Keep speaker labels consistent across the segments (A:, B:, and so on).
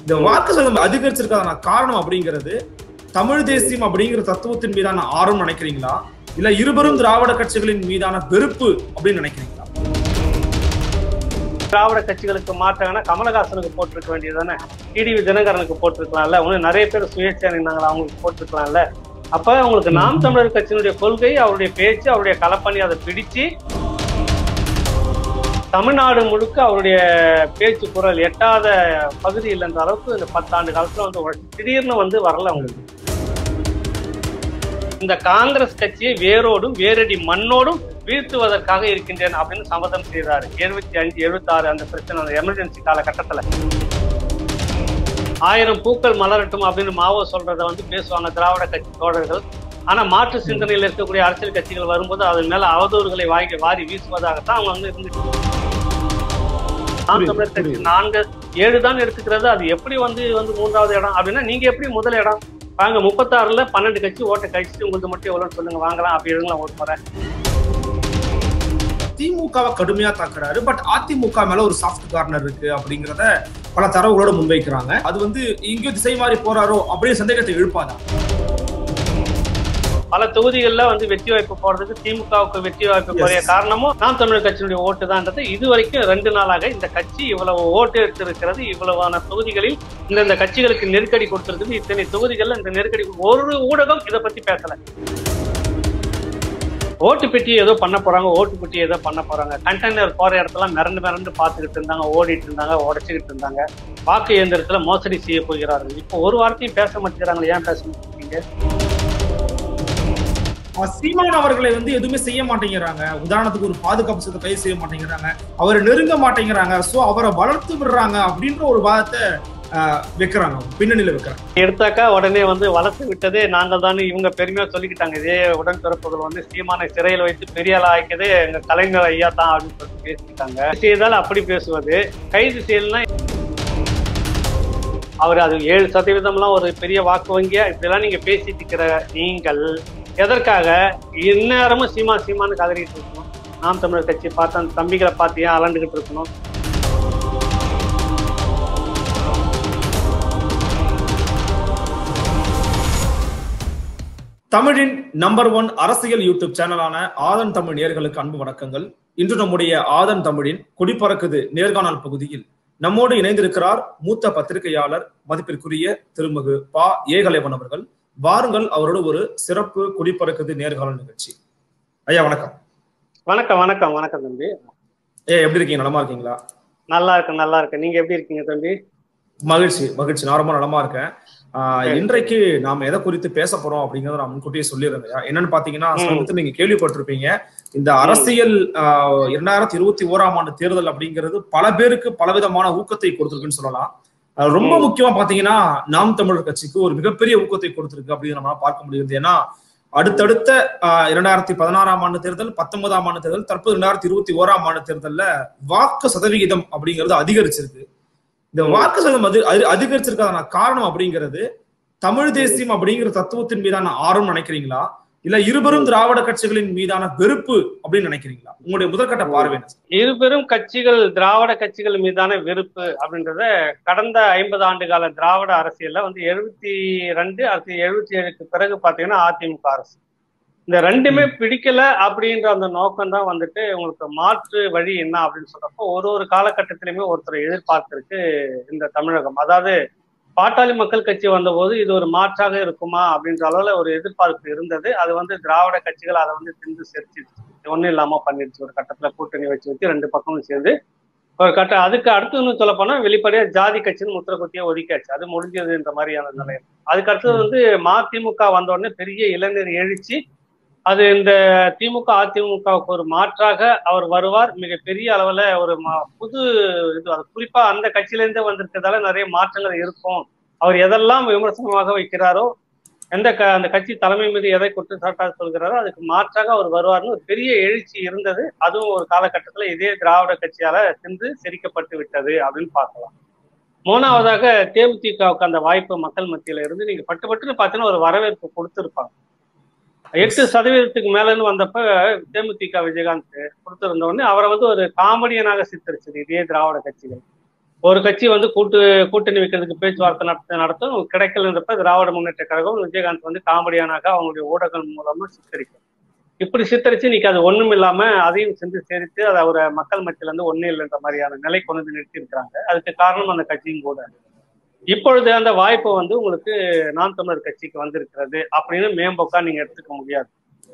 A: இந்த வாக்கு சதவீதம் அதிகரிச்சிருக்கான காரணம் அப்படிங்கிறது தமிழ் தேசியம் அப்படிங்கிற தத்துவத்தின் மீதான ஆர்வம் நினைக்கிறீங்களா இல்ல இருபெரும் திராவிட கட்சிகளின் மீதான வெறுப்பு அப்படின்னு நினைக்கிறீங்களா
B: திராவிட கட்சிகளுக்கு மாற்றாங்கன்னா கமலஹாசனுக்கு போட்டிருக்க வேண்டியதுதானே டிடிவி தினகரனுக்கு போட்டிருக்கலாம்ல இன்னும் நிறைய பேர் சுயேட்சை நின்னாங்களா அவங்களுக்கு போட்டிருக்கலாம்ல அப்ப உங்களுக்கு நாம் தமிழர் கட்சியினுடைய கொள்கை அவருடைய பேச்சு அவருடைய களப்பணி அதை பிடிச்சு தமிழ்நாடு முழுக்க அவருடைய பேச்சு குரல் எட்டாத பகுதி இல்லைன்ற அளவுக்கு இந்த பத்தாண்டு காலத்துல வந்து உழைச்சு திடீர்னு வந்து வரல அவங்களுக்கு இந்த காங்கிரஸ் கட்சியை வேரோடும் வேரடி மண்ணோடும் வீழ்த்துவதற்காக இருக்கின்றேன் அப்படின்னு சம்மதம் செய்தார் எழுபத்தி அஞ்சு எழுபத்தி ஆறு அந்த பிரச்சனை அந்த எமர்ஜென்சி காலகட்டத்துல ஆயிரம் பூக்கள் மலரட்டும் அப்படின்னு மாவோ சொல்றத வந்து பேசுவாங்க திராவிட கட்சி தோழர்கள் ஆனா மாற்று சிந்தனையில் இருக்கக்கூடிய அரசியல் கட்சிகள் வரும்போது அதன் மேல அவதூறுகளை வாங்கி வாரி வீசுவதாகத்தான் அவங்க வந்து இருந்து நாம் தமிழர் கட்சி நான்கு ஏழு தான் எடுத்துக்கிறது அது எப்படி வந்து வந்து மூன்றாவது இடம் அப்படின்னா நீங்க எப்படி முதல் இடம் வாங்க முப்பத்தாறுல பன்னெண்டு கட்சி ஓட்டை கழிச்சுட்டு உங்களுக்கு மட்டும் எவ்வளவுன்னு சொல்லுங்க வாங்கலாம் அப்படி இருங்களா ஒரு முறை
A: திமுகவை கடுமையா தாக்குறாரு பட் அதிமுக மேல ஒரு சாஃப்ட் கார்னர் இருக்கு அப்படிங்கறத பல தரவுகளோட முன்வைக்கிறாங்க அது வந்து எங்கேயோ திசை மாறி போறாரோ அப்படின்னு சந்தேகத்தை எழுப்பாதா
B: பல தொகுதிகளில் வந்து வெற்றி வாய்ப்பு போறதுக்கு திமுகவுக்கு வெற்றி வாய்ப்பு குறைய
A: Yes.
B: காரணமும் நாம் தமிழர் கட்சியினுடைய ஓட்டு தான்ன்றது இது வரைக்கும் ரெண்டு நாளாக இந்த கட்சி இவ்வளவு ஓட்டு எடுத்திருக்கிறது இவ்வளவான தொகுதிகளில் இந்தந்த கட்சிகளுக்கு நெருக்கடி கொடுத்திருக்குது இத்தனை தொகுதிகள்ல இந்த நெருக்கடி ஒரு ஊடகம் இதை பத்தி பேசல ஓட்டு பெட்டி ஏதோ பண்ண போறாங்க ஓட்டு பெட்டி ஏதோ பண்ண போறாங்க கண்டெய்னர் போற இடத்துல மிரண்டு மிரண்டு பார்த்துக்கிட்டு இருந்தாங்க ஓடிட்டு இருந்தாங்க உடைச்சுக்கிட்டு இருந்தாங்க வாக்கு இயந்திரத்துல மோசடி செய்ய போகிறார்கள் இப்போ ஒரு வார்த்தையும் பேச மாட்டேங்கிறாங்க ஏன் பேச மாட்டேங்கிறீங்க
A: அஹ் சீமான் அவர்களை வந்து எதுவுமே செய்ய மாட்டேங்கிறாங்க உதாரணத்துக்கு ஒரு பாதுகாப்பு சட்டத்தை கைது செய்ய மாட்டேங்கிறாங்க அவரை நெருங்க மாட்டேங்கிறாங்க சோ அவரை வளர்த்து விடுறாங்க அப்படின்ற ஒரு வாதத்தை அஹ், வைக்கிறாங்க பின்னணியில வைக்கிறாங்க
B: எடுத்தாக்கா உடனே வந்து வளர்த்து விட்டதே நாங்கள் தான் இவங்க பெருமையா சொல்லிக்கிட்டாங்க இதே உடன்பிறப்புகள் வந்து சீமானை சிறையில் வைத்து பெரிய ஆளா ஆக்கியதே எங்க கலைஞர் ஐயா தான் அப்படின்னு சொல்லிட்டு பேசிக்கிட்டாங்க செய்தால் அப்படி பேசுவது கைது செய்யலாம் அவர் அது ஏழு சதவீதம்லாம் ஒரு பெரிய வாக்கு வங்கியா இப்படிலாம் நீங்க பேசிட்டு இருக்கிற நீங்கள் எதற்காக இந்நேரமும் சீமா சீமான்னு கதறிட்டு இருக்கணும் நாம் தமிழர் கட்சி பார்த்து அந்த தம்பிகளை பார்த்து ஏன் அலண்டுகிட்டு இருக்கணும்
A: தமிழின் நம்பர் ஒன் அரசியல் யூடியூப் சேனலான ஆதன் தமிழ் நேர்களுக்கு அன்பு வணக்கங்கள் இன்று நம்முடைய ஆதன் தமிழின் குடிப்பறக்குது நேர்காணல் பகுதியில் நம்மோடு இணைந்திருக்கிறார் மூத்த பத்திரிகையாளர் மதிப்பிற்குரிய திருமகு பா ஏகலைவன் அவர்கள் வாருங்கள் அவரோட ஒரு சிறப்பு குடிப்பறக்குது நேர்காணல் நிகழ்ச்சி ஐயா வணக்கம்
B: வணக்கம் வணக்கம் வணக்கம் தம்பி
A: ஏ எப்படி இருக்கீங்க நலமா இருக்கீங்களா
B: நல்லா இருக்கு நல்லா இருக்கு நீங்க எப்படி இருக்கீங்க தம்பி
A: மகிழ்ச்சி மகிழ்ச்சி நான் ரொம்ப நலமா இருக்கேன் ஆஹ்
B: சரி.
A: இன்றைக்கு நாம எதை குறித்து பேச போறோம் அப்படிங்கறத நான் முன்கூட்டியே சொல்லியிருந்தேன் என்னன்னு பாத்தீங்கன்னா
B: ம்.
A: சமீபத்தில் நீங்க கேள்விப்பட்டிருப்பீங்க இந்த அரசியல் ஆஹ் இரண்டாயிரத்தி இருபத்தி ஓராம் ஆண்டு தேர்தல் அப்படிங்கிறது பல பேருக்கு பலவிதமான ஊக்கத்தை கொடுத்திருக்குன்னு சொல்லலாம் அஹ் ரொம்ப
B: ம்.
A: முக்கியமா பாத்தீங்கன்னா நாம் தமிழர் கட்சிக்கு ஒரு மிகப்பெரிய ஊக்கத்தை கொடுத்திருக்கு அப்படின்னு நம்மளால பார்க்க முடியுது ஏன்னா அடுத்தடுத்த ஆஹ் இரண்டாயிரத்தி பதினாறாம் ஆண்டு தேர்தல் பத்தொன்பதாம் ஆண்டு தேர்தல் தற்போது இரண்டாயிரத்தி இருபத்தி ஓராம் ஆண்டு தேர்தல்ல வாக்கு சதவிகிதம் அப்படிங்கிறது அதிகரிச்சிருக்கு இந்த
B: ம்.
A: வாக்கு சதவீதம் அது அது அதிகரிச்சிருக்கான காரணம் அப்படிங்கிறது தமிழ் தேசியம் அப்படிங்கிற தத்துவத்தின் மீதான ஆர்வம் நினைக்கிறீங்களா இல்ல இருபெரும் திராவிட கட்சிகளின் மீதான வெறுப்பு அப்படின்னு நினைக்கிறீங்களா உங்களுடைய முதற்கட்ட பார்வை என்ன?
B: இரு பெரும் கட்சிகள் திராவிட கட்சிகள் மீதான வெறுப்பு அப்படின்றத கடந்த ஐம்பது ஆண்டு கால திராவிட அரசியல்ல வந்து எழுபத்தி ரெண்டு அடுத்து எழுபத்தி ஏழுக்கு பிறகு பாத்தீங்கன்னா அதிமுக அரசு இந்த ரெண்டுமே பிடிக்கல அப்படின்ற அந்த நோக்கம் தான் வந்துட்டு உங்களுக்கு மாற்று வழி என்ன அப்படின்னு சொல்றப்போ ஒரு ஒரு காலகட்டத்திலுமே ஒருத்தர் எதிர்பார்த்திருக்கு இந்த தமிழகம் அதாவது பாட்டாளி மக்கள் கட்சி வந்தபோது இது ஒரு மாற்றாக இருக்குமா அப்படின்ற அளவுல ஒரு எதிர்பார்ப்பு இருந்தது அது வந்து திராவிட கட்சிகள் அதை வந்து திண்டு செரிச்சிருச்சு ஒண்ணும் இல்லாம பண்ணிருச்சு ஒரு கட்டத்துல கூட்டணி வச்சு வச்சு ரெண்டு பக்கமும் சேர்ந்து ஒரு கட்ட அதுக்கு அடுத்து இன்னும் சொல்ல போனா வெளிப்படையா ஜாதி கட்சின்னு முத்திர குத்தியா ஒதுக்கியாச்சு அது முடிஞ்சதுன்ற மாதிரியான நிலை அதுக்கு அடுத்தது வந்து மதிமுக வந்த உடனே பெரிய இளைஞர் எழுச்சி அது இந்த திமுக அதிமுகவுக்கு ஒரு மாற்றாக அவர் வருவார் மிக பெரிய அளவுல ஒரு ம- புது இது அது குறிப்பா அந்த கட்சியிலேருந்தே வந்திருக்கிறதால நிறைய மாற்றங்கள் இருக்கும் அவர் எதெல்லாம் விமர்சனமாக வைக்கிறாரோ எந்த க அந்த கட்சி தலைமை மீது எதை குற்றச்சாட்டாக சொல்கிறாரோ அதுக்கு மாற்றாக அவர் வருவார்னு ஒரு பெரிய எழுச்சி இருந்தது அதுவும் ஒரு காலகட்டத்துல இதே திராவிட கட்சியால சென்று செரிக்கப்பட்டு விட்டது அப்படின்னு பார்க்கலாம் மூணாவதாக தேமுதிகவுக்கு அந்த வாய்ப்பு மக்கள் மத்தியில இருந்து நீங்க பட்டு பட்டுன்னு பார்த்தீங்கன்னா ஒரு வரவேற்பு கொடுத்திருப்பாங்க எட்டு சதவீதத்துக்கு மேலன்னு வந்தப்ப தேமுதிக விஜயகாந்த் கொடுத்திருந்த உடனே அவரை வந்து ஒரு காமெடியனாக சித்தரிச்சது இதே திராவிட கட்சிகள் ஒரு கட்சி வந்து கூட்டு கூட்டணி வைக்கிறதுக்கு பேச்சுவார்த்தை நடத்த நடத்தும் கிடைக்கலன்றப்ப திராவிட முன்னேற்ற கழகம் விஜயகாந்த் வந்து காமெடியானாக அவங்களுடைய ஊடகங்கள் மூலமா சித்தரிக்கும் இப்படி சித்தரிச்சு இன்னைக்கு அது ஒண்ணும் இல்லாம அதையும் சென்று சேர்த்து அதை அவரை மக்கள் மத்தியில இருந்து ஒண்ணு இல்லைன்ற மாதிரியான நிலை கொண்டு வந்து நிறுத்தி இருக்கிறாங்க அதுக்கு காரணம் அந்த கட்சியும் கூட இப்பொழுது அந்த வாய்ப்பு வந்து உங்களுக்கு நாம் தமிழர் கட்சிக்கு வந்திருக்கிறது அப்படின்னு மேம்போக்கா நீங்க எடுத்துக்க முடியாது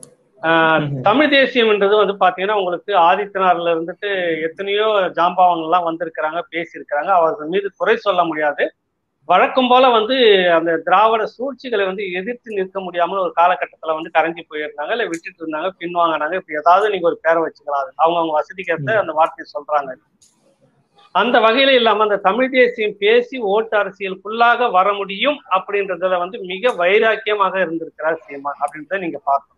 B: ஆஹ் தமிழ் தேசியம்ன்றது வந்து பாத்தீங்கன்னா உங்களுக்கு ஆதித்தனார்ல இருந்துட்டு எத்தனையோ ஜாம்பவான்கள்லாம் வந்திருக்கிறாங்க பேசியிருக்கிறாங்க அவர்கள் மீது குறை சொல்ல முடியாது வழக்கம் போல வந்து அந்த திராவிட சூழ்ச்சிகளை வந்து எதிர்த்து நிற்க முடியாமல் ஒரு காலகட்டத்துல வந்து கரைஞ்சி போயிருந்தாங்க இல்ல விட்டுட்டு இருந்தாங்க பின்வாங்கினாங்க இப்ப ஏதாவது நீங்க ஒரு பேரை வச்சுக்கலாம் அது அவங்க அவங்க வசதிக்கு ஏற்ற அந்த வார்த்தையை சொல்றாங்க அந்த வகையில இல்லாம அந்த தமிழ் தேசியம் பேசி ஓட்டு அரசியலுக்குள்ளாக வர முடியும் அப்படின்றதுல வந்து மிக வைராக்கியமாக இருந்திருக்கிறார் சீமான் அப்படின்றத நீங்க பார்க்கணும்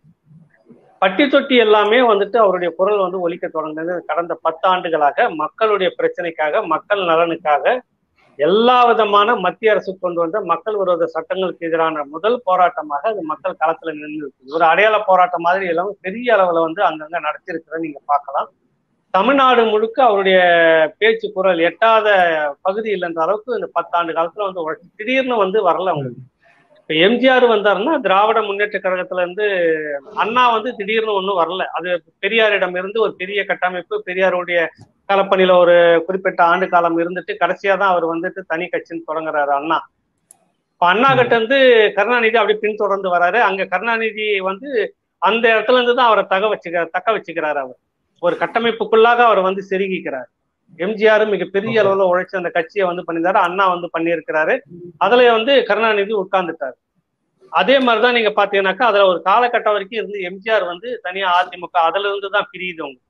B: பட்டி தொட்டி எல்லாமே வந்துட்டு அவருடைய குரல் வந்து ஒலிக்க தொடங்கினது கடந்த பத்து ஆண்டுகளாக மக்களுடைய பிரச்சனைக்காக மக்கள் நலனுக்காக எல்லா விதமான மத்திய அரசு கொண்டு வந்த மக்கள் விரோத சட்டங்களுக்கு எதிரான முதல் போராட்டமாக அது மக்கள் களத்துல நின்று இருக்குது ஒரு அடையாள போராட்டம் மாதிரி எல்லாம் பெரிய அளவுல வந்து அங்கங்க நடத்திருக்கிறத நீங்க பார்க்கலாம் தமிழ்நாடு முழுக்க அவருடைய பேச்சு குரல் எட்டாத பகுதி இல்லைன்ற அளவுக்கு இந்த பத்தாண்டு காலத்துல வந்து உழைச்சு திடீர்னு வந்து வரல அவங்களுக்கு இப்ப எம்ஜிஆர் வந்தாருன்னா திராவிட முன்னேற்ற கழகத்துல இருந்து அண்ணா வந்து திடீர்னு ஒன்றும் வரல அது பெரியாரிடம் இருந்து ஒரு பெரிய கட்டமைப்பு பெரியாருடைய களப்பணியில ஒரு குறிப்பிட்ட ஆண்டு காலம் இருந்துட்டு கடைசியா தான் அவர் வந்துட்டு தனி கட்சின்னு தொடங்குறாரு அண்ணா இப்ப அண்ணா கிட்ட இருந்து கருணாநிதி அப்படி பின்தொடர்ந்து வராரு அங்க கருணாநிதி வந்து அந்த இடத்துல இருந்து தான் அவரை தக வச்சுக்க தக்க வச்சுக்கிறாரு அவர் ஒரு கட்டமைப்புக்குள்ளாக அவர் வந்து செருகிக்கிறார் எம்ஜிஆர் மிகப்பெரிய அளவுல உழைச்சு அந்த கட்சியை வந்து பண்ணியிருந்தாரு அண்ணா வந்து பண்ணியிருக்கிறாரு அதுல வந்து கருணாநிதி உட்கார்ந்துட்டாரு அதே மாதிரிதான் நீங்க பாத்தீங்கன்னாக்கா அதுல ஒரு காலகட்டம் வரைக்கும் இருந்து எம்ஜிஆர் வந்து தனியா அதிமுக அதுல இருந்து தான் பிரியுது அவங்க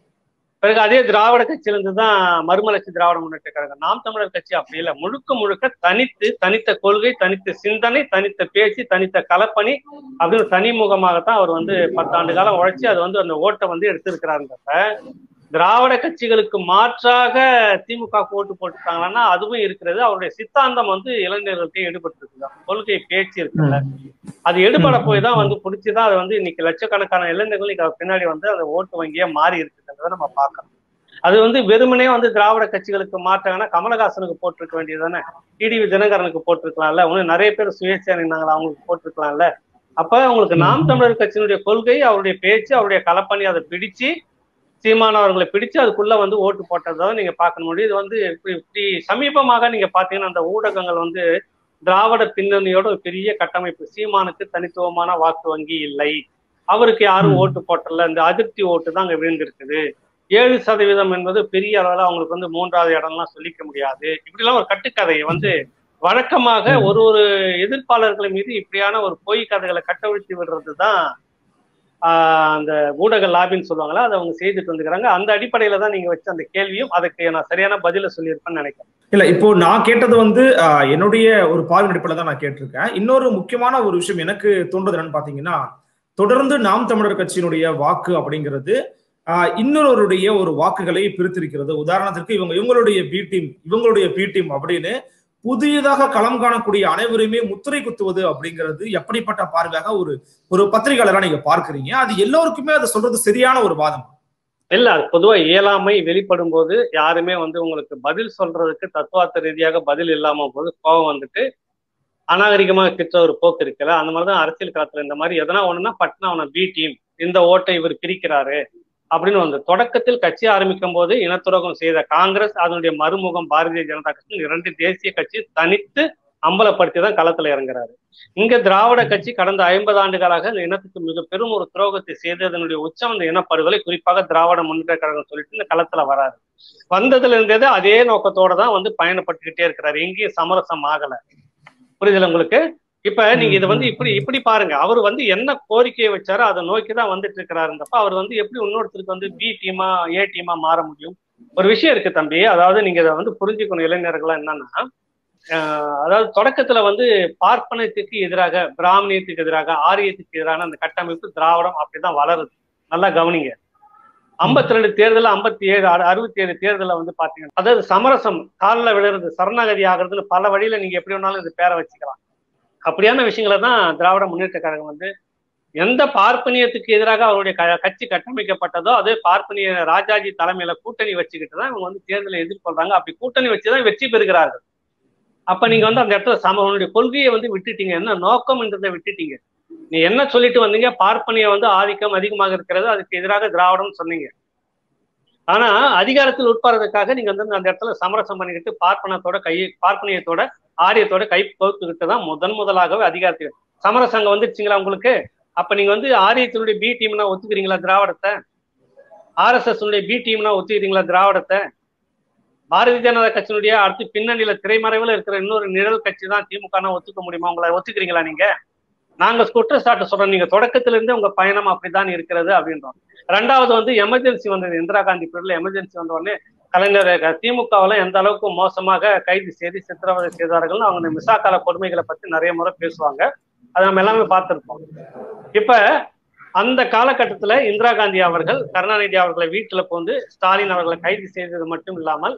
B: பிறகு அதே திராவிட கட்சியில இருந்து தான் மறுமலர்ச்சி திராவிட முன்னேற்ற கழகம் நாம் தமிழர் கட்சி அப்படி இல்லை முழுக்க முழுக்க தனித்து தனித்த கொள்கை தனித்த சிந்தனை தனித்த பேச்சு தனித்த கலப்பணி அப்படின்னு தனிமுகமாகத்தான் அவர் வந்து பத்தாண்டு காலம் உழைச்சி அது வந்து அந்த ஓட்டை வந்து எடுத்திருக்கிறாருன்றப்ப திராவிட கட்சிகளுக்கு மாற்றாக திமுக ஓட்டு போட்டுட்டாங்கன்னா அதுவும் இருக்கிறது அவருடைய சித்தாந்தம் வந்து இளைஞர்கள்ட்ட எடுபட்டு இருக்குது கொள்கை பேச்சு இருக்குல்ல அது எடுபட போய் தான் வந்து பிடிச்சிதான் அது வந்து இன்னைக்கு லட்சக்கணக்கான இளைஞர்கள் இன்னைக்கு பின்னாடி வந்து அந்த ஓட்டு வங்கியே மாறி இருக்குன்றதை நம்ம பார்க்கணும் அது வந்து வெறுமனே வந்து திராவிட கட்சிகளுக்கு மாற்றாங்கன்னா கமலஹாசனுக்கு போட்டிருக்க வேண்டியது தானே டிடிவி தினகரனுக்கு போட்டிருக்கலாம்ல இன்னும் நிறைய பேர் சுயேட்சையா நின்னாங்களா அவங்களுக்கு போட்டிருக்கலாம்ல அப்ப உங்களுக்கு நாம் தமிழர் கட்சியினுடைய கொள்கை அவருடைய பேச்சு அவருடைய களப்பணி அதை பிடிச்சு சீமான அவர்களை பிடிச்சு அதுக்குள்ள வந்து ஓட்டு போட்டதான் நீங்க பார்க்க முடியும் இது வந்து இப்படி இப்படி சமீபமாக நீங்க பாத்தீங்கன்னா அந்த ஊடகங்கள் வந்து திராவிட பின்னணியோட ஒரு பெரிய கட்டமைப்பு சீமானுக்கு தனித்துவமான வாக்கு வங்கி இல்லை அவருக்கு யாரும் ஓட்டு போட்டல இந்த அதிருப்தி ஓட்டு தான் அங்க விழுந்திருக்குது ஏழு சதவீதம் என்பது பெரிய அளவில் அவங்களுக்கு வந்து மூன்றாவது இடம்லாம் சொல்லிக்க முடியாது இப்படிலாம் ஒரு கட்டுக்கதையை வந்து வழக்கமாக ஒரு ஒரு எதிர்ப்பாளர்கள் மீது இப்படியான ஒரு பொய் கதைகளை கட்டவிழ்த்து விடுறது தான் அந்த ஊடக லாபின்னு சொல்லுவாங்களா அதை அவங்க செய்துட்டு வந்துக்கிறாங்க அந்த அடிப்படையில தான் நீங்க வச்ச அந்த கேள்வியும் அதுக்கு நான் சரியான பதில சொல்லியிருப்பேன்னு நினைக்கிறேன்
A: இல்ல இப்போ நான் கேட்டது வந்து என்னுடைய ஒரு பார்வை அடிப்படையில் தான் நான் கேட்டிருக்கேன் இன்னொரு முக்கியமான ஒரு விஷயம் எனக்கு தோன்றது என்னன்னு பாத்தீங்கன்னா தொடர்ந்து நாம் தமிழர் கட்சியினுடைய வாக்கு அப்படிங்கிறது இன்னொருடைய ஒரு வாக்குகளை பிரித்திருக்கிறது உதாரணத்திற்கு இவங்க இவங்களுடைய பி டீம் இவங்களுடைய பி டீம் அப்படின்னு புதியதாக களம் காணக்கூடிய அனைவருமே முத்திரை குத்துவது அப்படிங்கிறது எப்படிப்பட்ட பார்வையாக ஒரு ஒரு பத்திரிகையாளராக நீங்க பார்க்கறீங்க அது எல்லோருக்குமே அதை சொல்றது சரியான ஒரு வாதம்
B: இல்ல அது பொதுவா இயலாமை வெளிப்படும் போது யாருமே வந்து உங்களுக்கு பதில் சொல்றதுக்கு தத்துவார்த்த ரீதியாக பதில் இல்லாம போது கோபம் வந்துட்டு அநாகரிகமாக கிட்ட ஒரு போக்கு இருக்குல்ல அந்த மாதிரிதான் அரசியல் காலத்துல இந்த மாதிரி எதனா ஒண்ணுன்னா பட்னா அவனை பி டீம் இந்த ஓட்டை இவர் பிரிக்கிறாரு அப்படின்னு வந்து தொடக்கத்தில் கட்சி ஆரம்பிக்கும் போது இனத்துரோகம் செய்த காங்கிரஸ் அதனுடைய மறுமுகம் பாரதிய ஜனதா கட்சி இரண்டு தேசிய கட்சி தனித்து அம்பலப்படுத்தி தான் களத்துல இறங்குறாரு இங்க திராவிட கட்சி கடந்த ஐம்பது ஆண்டுகளாக இந்த இனத்துக்கு மிக பெரும் ஒரு துரோகத்தை செய்து அதனுடைய உச்சம் இந்த இனப்படுகொலை குறிப்பாக திராவிட முன்னேற்ற கழகம் சொல்லிட்டு இந்த களத்துல வராரு வந்ததுல இருந்தது அதே நோக்கத்தோட தான் வந்து பயணப்பட்டுக்கிட்டே இருக்கிறாரு எங்கேயும் சமரசம் ஆகல புரியுதுல உங்களுக்கு இப்ப நீங்க இதை வந்து இப்படி இப்படி பாருங்க அவர் வந்து என்ன கோரிக்கையை வச்சாரோ அதை நோக்கி தான் வந்துட்டு இருக்கிறாருன்றப்ப அவர் வந்து எப்படி இன்னொருத்தருக்கு வந்து பி டீமா ஏ டீமா மாற முடியும் ஒரு விஷயம் இருக்கு தம்பி அதாவது நீங்க இதை வந்து புரிஞ்சுக்கணும் இளைஞர்கள்லாம் என்னன்னா அதாவது தொடக்கத்துல வந்து பார்ப்பனத்துக்கு எதிராக பிராமணியத்துக்கு எதிராக ஆரியத்துக்கு எதிரான அந்த கட்டமைப்பு திராவிடம் அப்படிதான் வளருது நல்லா கவனிங்க ஐம்பத்தி ரெண்டு தேர்தல் ஐம்பத்தி ஏழு அறுபத்தி ஏழு தேர்தலில் வந்து பாத்தீங்கன்னா அதாவது சமரசம் காலில் விழுறது சரணாகதி ஆகுறதுன்னு பல வழியில நீங்க எப்படி வேணாலும் இது பேரை வச்சுக்கலாம் அப்படியான விஷயங்களை தான் திராவிட முன்னேற்ற கழகம் வந்து எந்த பார்ப்பனியத்துக்கு எதிராக அவருடைய க- கட்சி கட்டமைக்கப்பட்டதோ அதே பார்ப்பனிய ராஜாஜி தலைமையில கூட்டணி வச்சுக்கிட்டு தான் இவங்க வந்து தேர்தலை எதிர்கொள்றாங்க அப்படி கூட்டணி வச்சுதான் வெற்றி பெறுகிறார்கள் அப்ப நீங்க வந்து அந்த இடத்துல சம உன்னுடைய கொள்கையை வந்து விட்டுட்டீங்க என்ன நோக்கம்ன்றதை விட்டுட்டீங்க நீ என்ன சொல்லிட்டு வந்தீங்க பார்ப்பனிய வந்து ஆதிக்கம் அதிகமாக இருக்கிறது அதுக்கு எதிராக திராவிடம் சொன்னீங்க ஆனா அதிகாரத்தில் உட்பாரதுக்காக நீங்க வந்து அந்த இடத்துல சமரசம் பண்ணிக்கிட்டு பார்ப்பனத்தோட கை பார்ப்பனியத்தோட ஆரியத்தோட கை கோர்த்துக்கிட்டு தான் முதன் முதலாகவே அதிகாரத்தில் சமரசங்க வந்துருச்சுங்களா உங்களுக்கு அப்ப நீங்க வந்து ஆரியத்தினுடைய பி டீம்னா ஒத்துக்கிறீங்களா திராவிடத்தை ஆர்எஸ்எஸ் பி டீம்னா ஒத்துக்கிறீங்களா திராவிடத்தை பாரதிய ஜனதா கட்சியினுடைய அடுத்து பின்னணியில திரைமறைவுல இருக்கிற இன்னொரு நிழல் கட்சி தான் திமுக ஒத்துக்க முடியுமா உங்களை ஒத்துக்கிறீங்களா நீங்க நாங்க குற்றச்சாட்டு சொல்றோம் நீங்க தொடக்கத்துல இருந்தே உங்க பயணம் அப்படித்தான் இருக்கிறது அப்படின்றோம் ரெண்டாவது வந்து எமர்ஜென்சி வந்தது இந்திரா காந்தி பீரியட்ல எமர்ஜென்சி வந்த உடனே கலைஞர் திமுகவுல எந்த அளவுக்கு மோசமாக கைது செய்து சித்திரவதை செய்தார்கள் அவங்க இந்த மிசாக்கால கொடுமைகளை பத்தி நிறைய முறை பேசுவாங்க அதை நம்ம எல்லாமே பார்த்திருப்போம் இப்ப அந்த காலகட்டத்துல இந்திரா காந்தி அவர்கள் கருணாநிதி அவர்களை வீட்டுல போந்து ஸ்டாலின் அவர்களை கைது செய்தது மட்டும் இல்லாமல்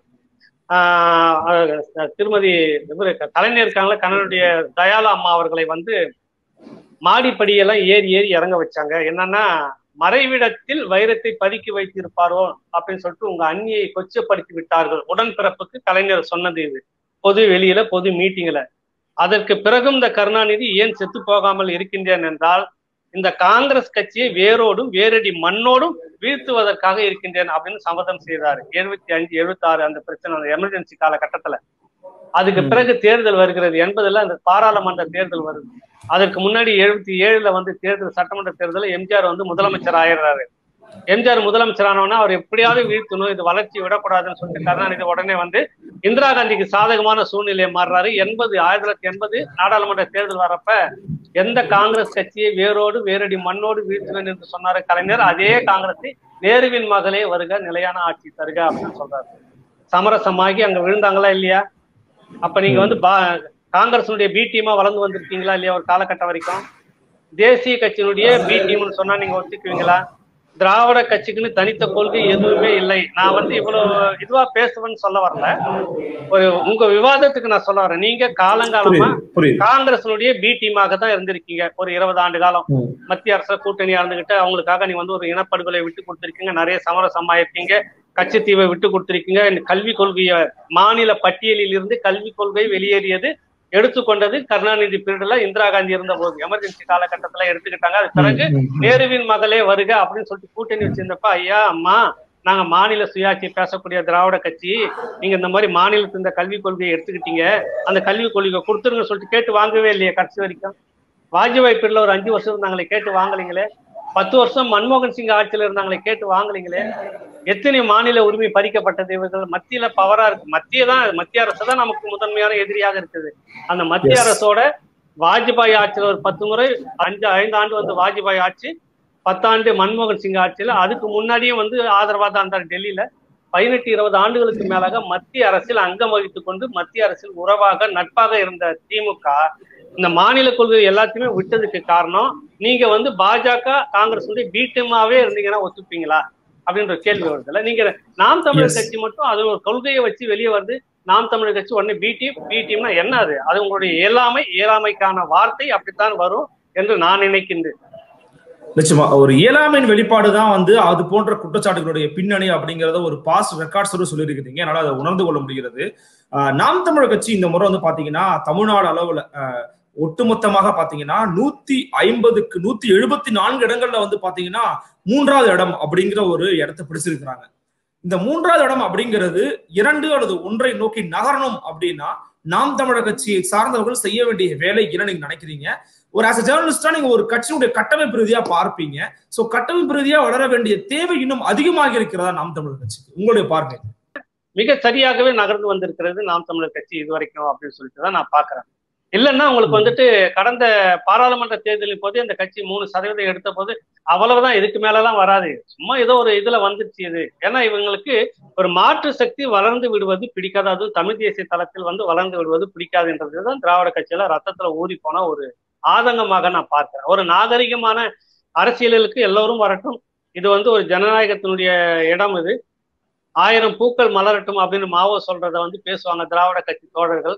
B: ஆஹ் அஹ் திருமதி இவரு கலைஞர் இருக்காங்களா கண்ணனுடைய தயாலா அம்மா அவர்களை வந்து மாடிப்படியெல்லாம் ஏறி ஏறி இறங்க வச்சாங்க என்னன்னா மறைவிடத்தில் வைரத்தை பதுக்கி வைத்திருப்பாரோ அப்படின்னு சொல்லிட்டு உங்க அண்ணியை கொச்சப்படுத்தி விட்டார்கள் உடன்பிறப்புக்கு கலைஞர் சொன்னது இது பொது வெளியில பொது மீட்டிங்ல அதற்கு பிறகும் இந்த கருணாநிதி ஏன் செத்து போகாமல் இருக்கின்றேன் என்றால் இந்த காங்கிரஸ் கட்சியை வேரோடும் வேரடி மண்ணோடும் வீழ்த்துவதற்காக இருக்கின்றேன் அப்படின்னு சம்மதம் செய்தார் எழுபத்தி அஞ்சு எழுபத்தி ஆறு அந்த பிரச்சனை அந்த எமர்ஜென்சி காலகட்டத்துல அதுக்கு பிறகு தேர்தல் வருகிறது என்பதுல அந்த பாராளுமன்ற தேர்தல் வருது அதற்கு முன்னாடி எழுபத்தி ஏழுல வந்து தேர்தல் சட்டமன்ற தேர்தலில் எம்ஜிஆர் வந்து முதலமைச்சர் ஆயிடுறாரு எம்ஜிஆர் முதலமைச்சர் ஆனவொன்னா அவர் எப்படியாவது வீழ்த்தணும் இது வளர்ச்சி விடக்கூடாதுன்னு சொல்லிட்டு கருணாநிதி உடனே வந்து இந்திரா காந்திக்கு சாதகமான சூழ்நிலையை மாறுறாரு எண்பது ஆயிரத்தி தொள்ளாயிரத்தி எண்பது நாடாளுமன்ற தேர்தல் வரப்ப எந்த காங்கிரஸ் கட்சியை வேரோடு வேரடி மண்ணோடு வீழ்த்துவேன் என்று சொன்னாரு கலைஞர் அதே காங்கிரஸை நேருவின் மகளே வருக நிலையான ஆட்சி தருக அப்படின்னு சொல்றாரு சமரசமாகி அங்க விழுந்தாங்களா இல்லையா அப்ப நீங்க வந்து பா காங்கிரஸினுடைய பி டீமா வளர்ந்து வந்திருக்கீங்களா இல்லையா ஒரு காலகட்டம் வரைக்கும் தேசிய கட்சியினுடைய பி டீம்னு சொன்னா நீங்க ஒத்துக்குவீங்களா திராவிட கட்சிக்குன்னு தனித்த கொள்கை எதுவுமே இல்லை நான் வந்து இவ்வளவு இதுவா பேசுவேன்னு சொல்ல வரல ஒரு உங்க விவாதத்துக்கு நான் சொல்ல வரேன் நீங்க காலங்காலமா
A: புரியுது புரியுது
B: காங்கிரஸினுடைய பி டீமாக தான் இருந்திருக்கீங்க ஒரு இருபது ஆண்டு காலம்
A: ம்.
B: மத்திய அரசு கூட்டணியா இருந்துகிட்டு அவங்களுக்காக நீ வந்து ஒரு இனப்படுகொலை விட்டு கொடுத்திருக்கீங்க நிறைய சமரசம் ஆயிருக்கீங்க கட்சித்தீவை விட்டு கொடுத்திருக்கீங்க இந்த கல்விக் கொள்கைய மாநில பட்டியலில் இருந்து கல்விக் கொள்கை வெளியேறியது எடுத்துக்கொண்டது கருணாநிதி பீரியட்ல இந்திரா காந்தி இருந்த போது எமர்ஜென்சி காலகட்டத்துல எடுத்துக்கிட்டாங்க அது பிறகு
A: ம், ம், ம்.
B: நேருவின் மகளே வருக அப்படின்னு சொல்லிட்டு கூட்டணி வச்சிருந்தப்ப ஐயா அம்மா நாங்க மாநில சுயாட்சி பேசக்கூடிய திராவிட கட்சி நீங்க இந்த மாதிரி மாநிலத்து இந்த கல்விக் கொள்கையை எடுத்துக்கிட்டீங்க அந்த கல்விக் கொள்கையை கொடுத்துருங்க சொல்லிட்டு கேட்டு வாங்கவே இல்லையே கடைசி வரைக்கும் வாஜ்பாய் பீரியட்ல ஒரு அஞ்சு வருஷம் இருந்தாங்களே கேட்டு வாங்கலீங்களே பத்து வருஷம் மன்மோகன் சிங் ஆட்சியில இருந்தாங்களே கேட்டு வாங்கலீங்களே எத்தனை மாநில உரிமை பறிக்கப்பட்டது இவர்கள் மத்தியில பவரா இருக்கு மத்திய தான் மத்திய அரசு தான் நமக்கு முதன்மையான எதிரியாக இருக்குது அந்த மத்திய
A: Yes.
B: அரசோட வாஜ்பாய் ஆட்சியில ஒரு பத்து முறை அஞ்சு ஐந்து ஆண்டு வந்து வாஜ்பாய் ஆட்சி பத்தாண்டு மன்மோகன் சிங் ஆட்சியில அதுக்கு முன்னாடியே வந்து ஆதரவா தான் இருந்தார் டெல்லியில பதினெட்டு இருபது ஆண்டுகளுக்கு மேலாக மத்திய அரசில் அங்கம் வகித்துக் கொண்டு மத்திய அரசில் உறவாக நட்பாக இருந்த திமுக இந்த மாநில கொள்கை எல்லாத்தையுமே விட்டதுக்கு காரணம் நீங்க வந்து பாஜக காங்கிரஸ் வந்து பீட்டமாவே இருந்தீங்கன்னா ஒத்துப்பீங்களா அப்படின்ற கேள்வி வருதுல்ல நீங்க நாம் தமிழர்
A: Yes.
B: கட்சி மட்டும் அது ஒரு கொள்கையை வச்சு வெளியே வருது நாம் தமிழர் கட்சி உடனே பி டீம் பி டீம்னா என்ன அது அது உங்களுடைய இயலாமை இயலாமைக்கான வார்த்தை அப்படித்தான் வரும் என்று நான் நினைக்கின்றேன்
A: நிச்சயமா ஒரு இயலாமையின் வெளிப்பாடு தான் வந்து அது போன்ற குற்றச்சாட்டுகளுடைய பின்னணி அப்படிங்கறத ஒரு பாஸ்ட் ரெக்கார்ட்ஸோட சொல்லியிருக்கிறீங்க என்னால அதை உணர்ந்து கொள்ள முடிகிறது ஆஹ் நாம் தமிழர் கட்சி இந்த முறை வந்து பாத்தீங்கன்னா தமிழ்நாடு அளவுல ஆஹ் ஒட்டுமொத்தமாக பாத்தீங்கன்னா நூத்தி ஐம்பதுக்கு நூத்தி எழுபத்தி நான்கு இடங்கள்ல வந்து பாத்தீங்கன்னா மூன்றாவது இடம் அப்படிங்கிற ஒரு இடத்தை பிடிச்சிருக்கிறாங்க இந்த மூன்றாவது இடம் அப்படிங்கிறது இரண்டு அல்லது ஒன்றை நோக்கி நகரணும் அப்படின்னா நாம் தமிழர் கட்சியை சார்ந்தவர்கள் செய்ய வேண்டிய வேலை என்ன நீங்க நினைக்கிறீங்க ஒரு ஆஸ் ஜேர்னலிஸ்டா நீங்க ஒரு கட்சியினுடைய கட்டமைப்பு ரீதியா பார்ப்பீங்க சோ கட்டமைப்பு ரீதியா வளர வேண்டிய தேவை இன்னும் அதிகமாக இருக்கிறதா நாம் தமிழர் கட்சிக்கு உங்களுடைய பார்வை
B: மிக சரியாகவே நகர்ந்து வந்திருக்கிறது நாம் தமிழர் கட்சி இது வரைக்கும் அப்படின்னு சொல்லிட்டு தான் நான் பாக்குறேன் இல்லைன்னா உங்களுக்கு வந்துட்டு கடந்த பாராளுமன்ற தேர்தலின் போது இந்த கட்சி மூணு சதவீதம் எடுத்த போது அவ்வளவுதான் இதுக்கு மேலலாம் வராது சும்மா ஏதோ ஒரு இதுல வந்துருச்சு இது ஏன்னா இவங்களுக்கு ஒரு மாற்று சக்தி வளர்ந்து விடுவது பிடிக்காது அதுவும் தமிழ் தேசிய தளத்தில் வந்து வளர்ந்து விடுவது பிடிக்காதுன்றதுதான் திராவிட கட்சியில ரத்தத்துல ஊறி போன ஒரு ஆதங்கமாக நான் பார்க்கிறேன் ஒரு நாகரிகமான அரசியலுக்கு எல்லோரும் வரட்டும் இது வந்து ஒரு ஜனநாயகத்தினுடைய இடம் இது ஆயிரம் பூக்கள் மலரட்டும் அப்படின்னு மாவோ சொல்றத வந்து பேசுவாங்க திராவிட கட்சி தோழர்கள்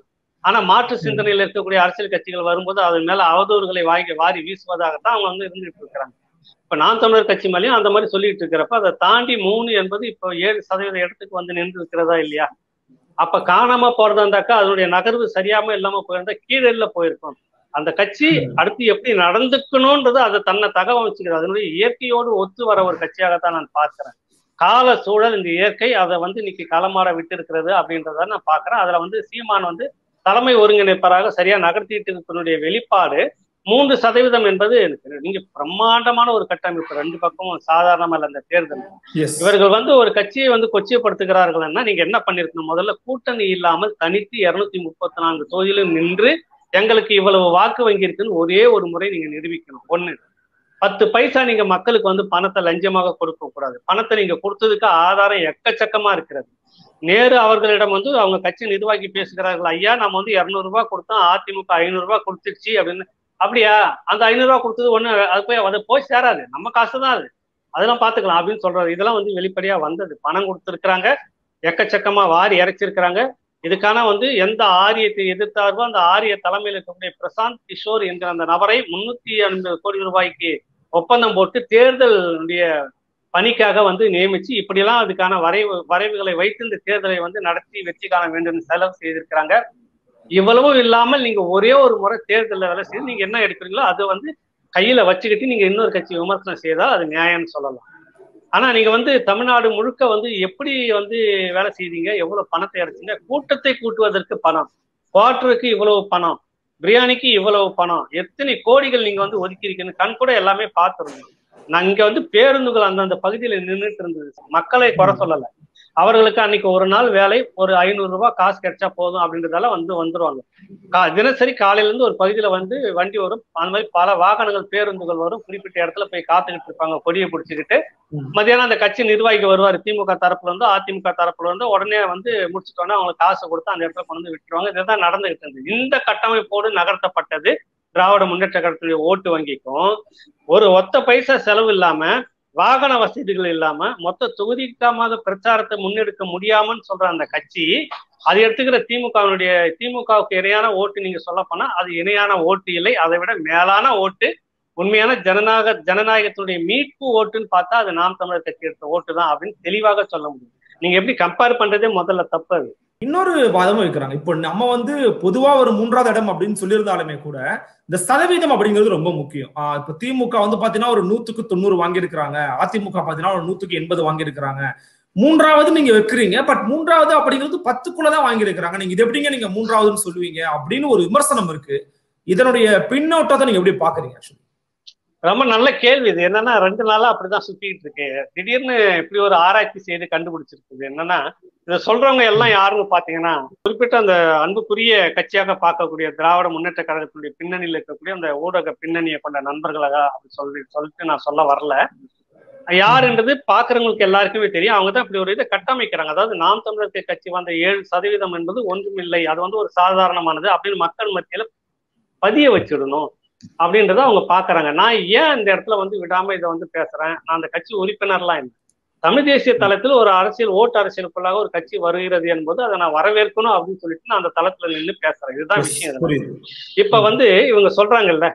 B: ஆனா மாற்று சிந்தனையில் இருக்கக்கூடிய அரசியல் கட்சிகள் வரும்போது அதன் மேல அவதூறுகளை வாங்கி வாரி வீசுவதாகத்தான் அவங்க வந்து இருந்துட்டு இருக்கிறாங்க இப்ப நான் தமிழர் கட்சி மேலேயும் அந்த மாதிரி சொல்லிட்டு இருக்கிறப்ப அதை தாண்டி மூணு என்பது இப்போ ஏழு சதவீத இடத்துக்கு வந்து நின்று இருக்கிறதா இல்லையா அப்ப காணாம போறதா இருந்தாக்கா அதனுடைய நகர்வு சரியாம இல்லாம போயிருந்தா கீழே போயிருக்கும் அந்த கட்சி அடுத்து எப்படி நடந்துக்கணும்ன்றது அதை தன்னை தகவமைச்சுக்கிறது அதனுடைய இயற்கையோடு ஒத்து வர ஒரு கட்சியாகத்தான் நான் பார்க்கிறேன் கால சூழல் இந்த இயற்கை அதை வந்து இன்னைக்கு களமாற விட்டு இருக்கிறது அப்படின்றத நான் பாக்குறேன் அதுல வந்து சீமான் வந்து தலைமை ஒருங்கிணைப்பராக சரியா நகர்த்திட்டு இருக்கிறனுடைய வெளிப்பாடு மூன்று சதவீதம் என்பது நீங்க பிரம்மாண்டமான ஒரு கட்டமைப்பு ரெண்டு பக்கமும் சாதாரணமா இல்ல இந்த தேர்தல் இவர்கள் வந்து ஒரு கட்சியை வந்து கொச்சைப்படுத்துகிறார்கள்னா நீங்க என்ன பண்ணிருக்கணும் முதல்ல கூட்டணி இல்லாமல் தனித்து இருநூத்தி முப்பத்தி நான்கு தொகுதியிலும் நின்று எங்களுக்கு இவ்வளவு வாக்கு வங்கி இருக்குன்னு ஒரே ஒரு முறை நீங்க நிரூபிக்கணும் ஒண்ணு பத்து பைசா நீங்க மக்களுக்கு வந்து பணத்தை லஞ்சமாக கொடுக்க கூடாது பணத்தை நீங்க கொடுத்ததுக்கு ஆதாரம் எக்கச்சக்கமா இருக்கிறது நேரு அவர்களிடம் வந்து அவங்க கட்சி நிர்வாகி பேசுகிறார்கள் ஐயா நம்ம வந்து இருநூறு ரூபாய் கொடுத்தோம் அதிமுக ஐநூறு ரூபாய் கொடுத்துருச்சு அப்படின்னு அப்படியா அந்த ஐநூறு ரூபாய் கொடுத்தது ஒண்ணு அது போய் அது போய் சேராது நம்ம காசு தான் அது அதெல்லாம் பாத்துக்கலாம் அப்படின்னு சொல்றாரு இதெல்லாம் வந்து வெளிப்படையா வந்தது பணம் கொடுத்துருக்காங்க எக்கச்சக்கமா வாரி இறைச்சிருக்கிறாங்க இதுக்கான வந்து எந்த ஆரியத்தை எதிர்த்தார்களோ அந்த ஆரிய தலைமையில் இருக்கக்கூடிய பிரசாந்த் கிஷோர் என்கிற அந்த நபரை முன்னூத்தி ஐம்பது கோடி ரூபாய்க்கு ஒப்பந்தம் போட்டு தேர்தலுடைய பணிக்காக வந்து நியமிச்சு இப்படியெல்லாம் அதுக்கான வரைவு வரைவுகளை வைத்து இந்த தேர்தலை வந்து நடத்தி வெற்றி காண வேண்டும் செலவு செய்திருக்கிறாங்க இவ்வளவும் இல்லாமல் நீங்க ஒரே ஒரு முறை தேர்தலில் வேலை செய்து நீங்க என்ன எடுக்கிறீங்களோ அதை வந்து கையில வச்சுக்கிட்டு நீங்க இன்னொரு கட்சி விமர்சனம் செய்தால் அது நியாயம்னு சொல்லலாம் ஆனா நீங்க வந்து தமிழ்நாடு முழுக்க வந்து எப்படி வந்து வேலை செய்தீங்க எவ்வளவு பணத்தை அடைச்சிங்க கூட்டத்தை கூட்டுவதற்கு பணம் குவார்டருக்கு இவ்வளவு பணம் பிரியாணிக்கு இவ்வளவு பணம் எத்தனை கோடிகள் நீங்க வந்து ஒதுக்கியிருக்கீங்க கண் கூட எல்லாமே பார்த்துருந்தோம் நான் இங்க வந்து பேருந்துகள் அந்தந்த பகுதியில நின்றுட்டு இருந்தது மக்களை குறை சொல்லல அவர்களுக்கு அன்னைக்கு ஒரு நாள் வேலை ஒரு ஐநூறு ரூபாய் காசு கிடைச்சா போதும் அப்படின்றதால வந்து வந்துருவாங்க கா தினசரி காலையில இருந்து ஒரு பகுதியில வந்து வண்டி வரும் அந்த மாதிரி பல வாகனங்கள் பேருந்துகள் வரும் குறிப்பிட்ட இடத்துல போய் காத்துக்கிட்டு இருப்பாங்க கொடியை பிடிச்சிக்கிட்டு மதியானம் அந்த கட்சி நிர்வாகி வருவார் திமுக தரப்புல இருந்து அதிமுக தரப்புல இருந்து உடனே வந்து முடிச்சுட்டோன்னா அவங்களுக்கு காசு கொடுத்து அந்த இடத்துல கொண்டு வந்து விட்டுருவாங்க இதுதான் நடந்துகிட்டு இருந்தது இந்த கட்டமைப்போடு நகர்த்தப்பட்டது திராவிட முன்னேற்ற கழகத்துடைய ஓட்டு வங்கிக்கும் ஒரு ஒத்த பைசா செலவு இல்லாம வாகன வசதிகள் இல்லாம மொத்த தொகுதிக்காக பிரச்சாரத்தை முன்னெடுக்க முடியாமன்னு சொல்ற அந்த கட்சி அது எடுத்துக்கிற திமுகவினுடைய திமுகவுக்கு இணையான ஓட்டு நீங்க சொல்ல போனா அது இணையான ஓட்டு இல்லை அதை விட மேலான ஓட்டு உண்மையான ஜனநாயக ஜனநாயகத்தினுடைய மீட்பு ஓட்டுன்னு பார்த்தா அது நாம் தமிழர் கட்சி எடுத்த ஓட்டு தான் அப்படின்னு தெளிவாக சொல்ல முடியும் நீங்க எப்படி கம்பேர் பண்றதே முதல்ல தப்பு அது
A: இன்னொரு வாதமும் வைக்கிறாங்க இப்போ நம்ம வந்து பொதுவா ஒரு மூன்றாவது இடம் அப்படின்னு சொல்லியிருந்தாலுமே கூட இந்த சதவீதம் அப்படிங்கிறது ரொம்ப முக்கியம் ஆஹ் இப்ப திமுக வந்து பாத்தீங்கன்னா ஒரு நூத்துக்கு தொண்ணூறு வாங்கியிருக்கிறாங்க அதிமுக பாத்தீங்கன்னா ஒரு நூத்துக்கு எண்பது வாங்கியிருக்கிறாங்க மூன்றாவது நீங்க வைக்கிறீங்க பட் மூன்றாவது அப்படிங்கிறது பத்துக்குள்ளதான் வாங்கியிருக்கிறாங்க நீங்க இது எப்படிங்க நீங்க மூன்றாவதுன்னு சொல்லுவீங்க அப்படின்னு ஒரு விமர்சனம் இருக்கு இதனுடைய பின்னோட்டத்தை நீங்க எப்படி பாக்குறீங்க ஆக்சுவலி
B: ரொம்ப நல்ல கேள்வி இது என்னன்னா ரெண்டு நாளா அப்படிதான் சுத்திட்டு இருக்கு திடீர்னு இப்படி ஒரு ஆராய்ச்சி செய்து கண்டுபிடிச்சிருக்குது என்னன்னா இதை சொல்றவங்க எல்லாம் யாருன்னு பாத்தீங்கன்னா குறிப்பிட்ட அந்த அன்புக்குரிய கட்சியாக பார்க்கக்கூடிய திராவிட முன்னேற்ற கழகத்தினுடைய பின்னணியில் இருக்கக்கூடிய அந்த ஊடக பின்னணியை கொண்ட நண்பர்களாக அப்படி சொல்லி சொல்லிட்டு நான் சொல்ல வரல யாருன்றது பாக்குறவங்களுக்கு எல்லாருக்குமே தெரியும் அவங்க தான் இப்படி ஒரு இதை கட்டமைக்கிறாங்க அதாவது நாம் தமிழர் கட்சி வந்த ஏழு சதவீதம் என்பது ஒன்றுமில்லை அது வந்து ஒரு சாதாரணமானது அப்படின்னு மக்கள் மத்தியில பதிய வச்சிடணும் அப்படின்றத அவங்க பாக்குறாங்க நான் ஏன் இந்த இடத்துல வந்து விடாம இதை வந்து பேசுறேன் நான் அந்த கட்சி உறுப்பினர்லாம் இல்லை தமிழ் தேசிய தளத்தில் ஒரு அரசியல் ஓட்டு அரசியலுக்குள்ளாக ஒரு கட்சி வருகிறது என்பது அதை நான் வரவேற்கணும் அப்படின்னு சொல்லிட்டு நான் அந்த தளத்துல நின்று பேசுறேன் இதுதான் விஷயம் இப்ப வந்து இவங்க சொல்றாங்கல்ல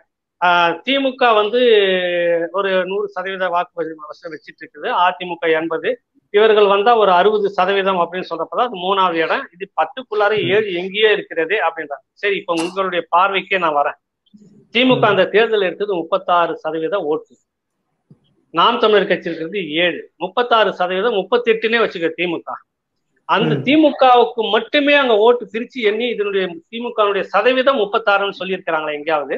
B: திமுக வந்து ஒரு நூறு சதவீத வாக்கு வச்சிட்டு இருக்குது அதிமுக எண்பது இவர்கள் வந்தா ஒரு அறுபது சதவீதம் அப்படின்னு சொல்றப்பதான் அது மூணாவது இடம் இது பத்துக்குள்ளார ஏழு எங்கேயோ இருக்கிறது அப்படின்றாங்க சரி இப்ப உங்களுடைய பார்வைக்கே நான் வரேன் திமுக அந்த தேர்தல் எடுத்தது முப்பத்தாறு சதவீத ஓட்டு நாம் தமிழர் கட்சி இருக்கிறது ஏழு முப்பத்தாறு சதவீதம் முப்பத்தி எட்டுனே வச்சுக்க திமுக அந்த திமுகவுக்கு மட்டுமே அங்க ஓட்டு பிரிச்சு எண்ணி இதனுடைய திமுகனுடைய சதவீதம் முப்பத்தாறுன்னு சொல்லியிருக்கிறாங்களா எங்கேயாவது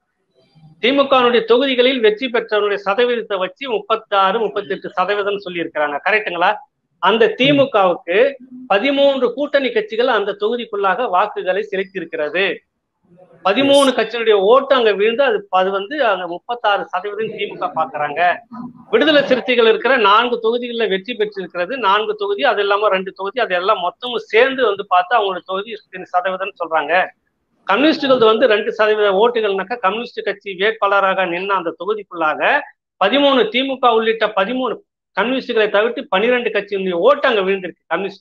B: திமுகனுடைய தொகுதிகளில் வெற்றி பெற்றவருடைய சதவீதத்தை வச்சு முப்பத்தாறு முப்பத்தி எட்டு சதவீதம் சொல்லி இருக்கிறாங்க கரெக்டுங்களா அந்த திமுகவுக்கு பதிமூன்று கூட்டணி கட்சிகள் அந்த தொகுதிக்குள்ளாக வாக்குகளை செலுத்தி இருக்கிறது பதிமூணு கட்சியினுடைய ஓட்டு அங்க விழுந்து அது அது வந்து அங்க முப்பத்தாறு சதவீதம் திமுக பாக்குறாங்க விடுதலை சிறுத்தைகள் இருக்கிற நான்கு தொகுதிகளில் வெற்றி பெற்றிருக்கிறது நான்கு தொகுதி அது இல்லாம ரெண்டு தொகுதி அது எல்லாம் மொத்தமும் சேர்ந்து வந்து பார்த்தா அவங்களோட தொகுதி சதவீதம் சொல்றாங்க கம்யூனிஸ்டுகள் வந்து ரெண்டு சதவீத ஓட்டுகள்னாக்கா கம்யூனிஸ்ட் கட்சி வேட்பாளராக நின்ன அந்த தொகுதிக்குள்ளாக பதிமூணு திமுக உள்ளிட்ட பதிமூணு கம்யூனிஸ்டுகளை தவிர்த்து பனிரெண்டு கட்சியினுடைய ஓட்டு அங்க விழுந்திருக்கு கம்யூனிஸ்டுக்கு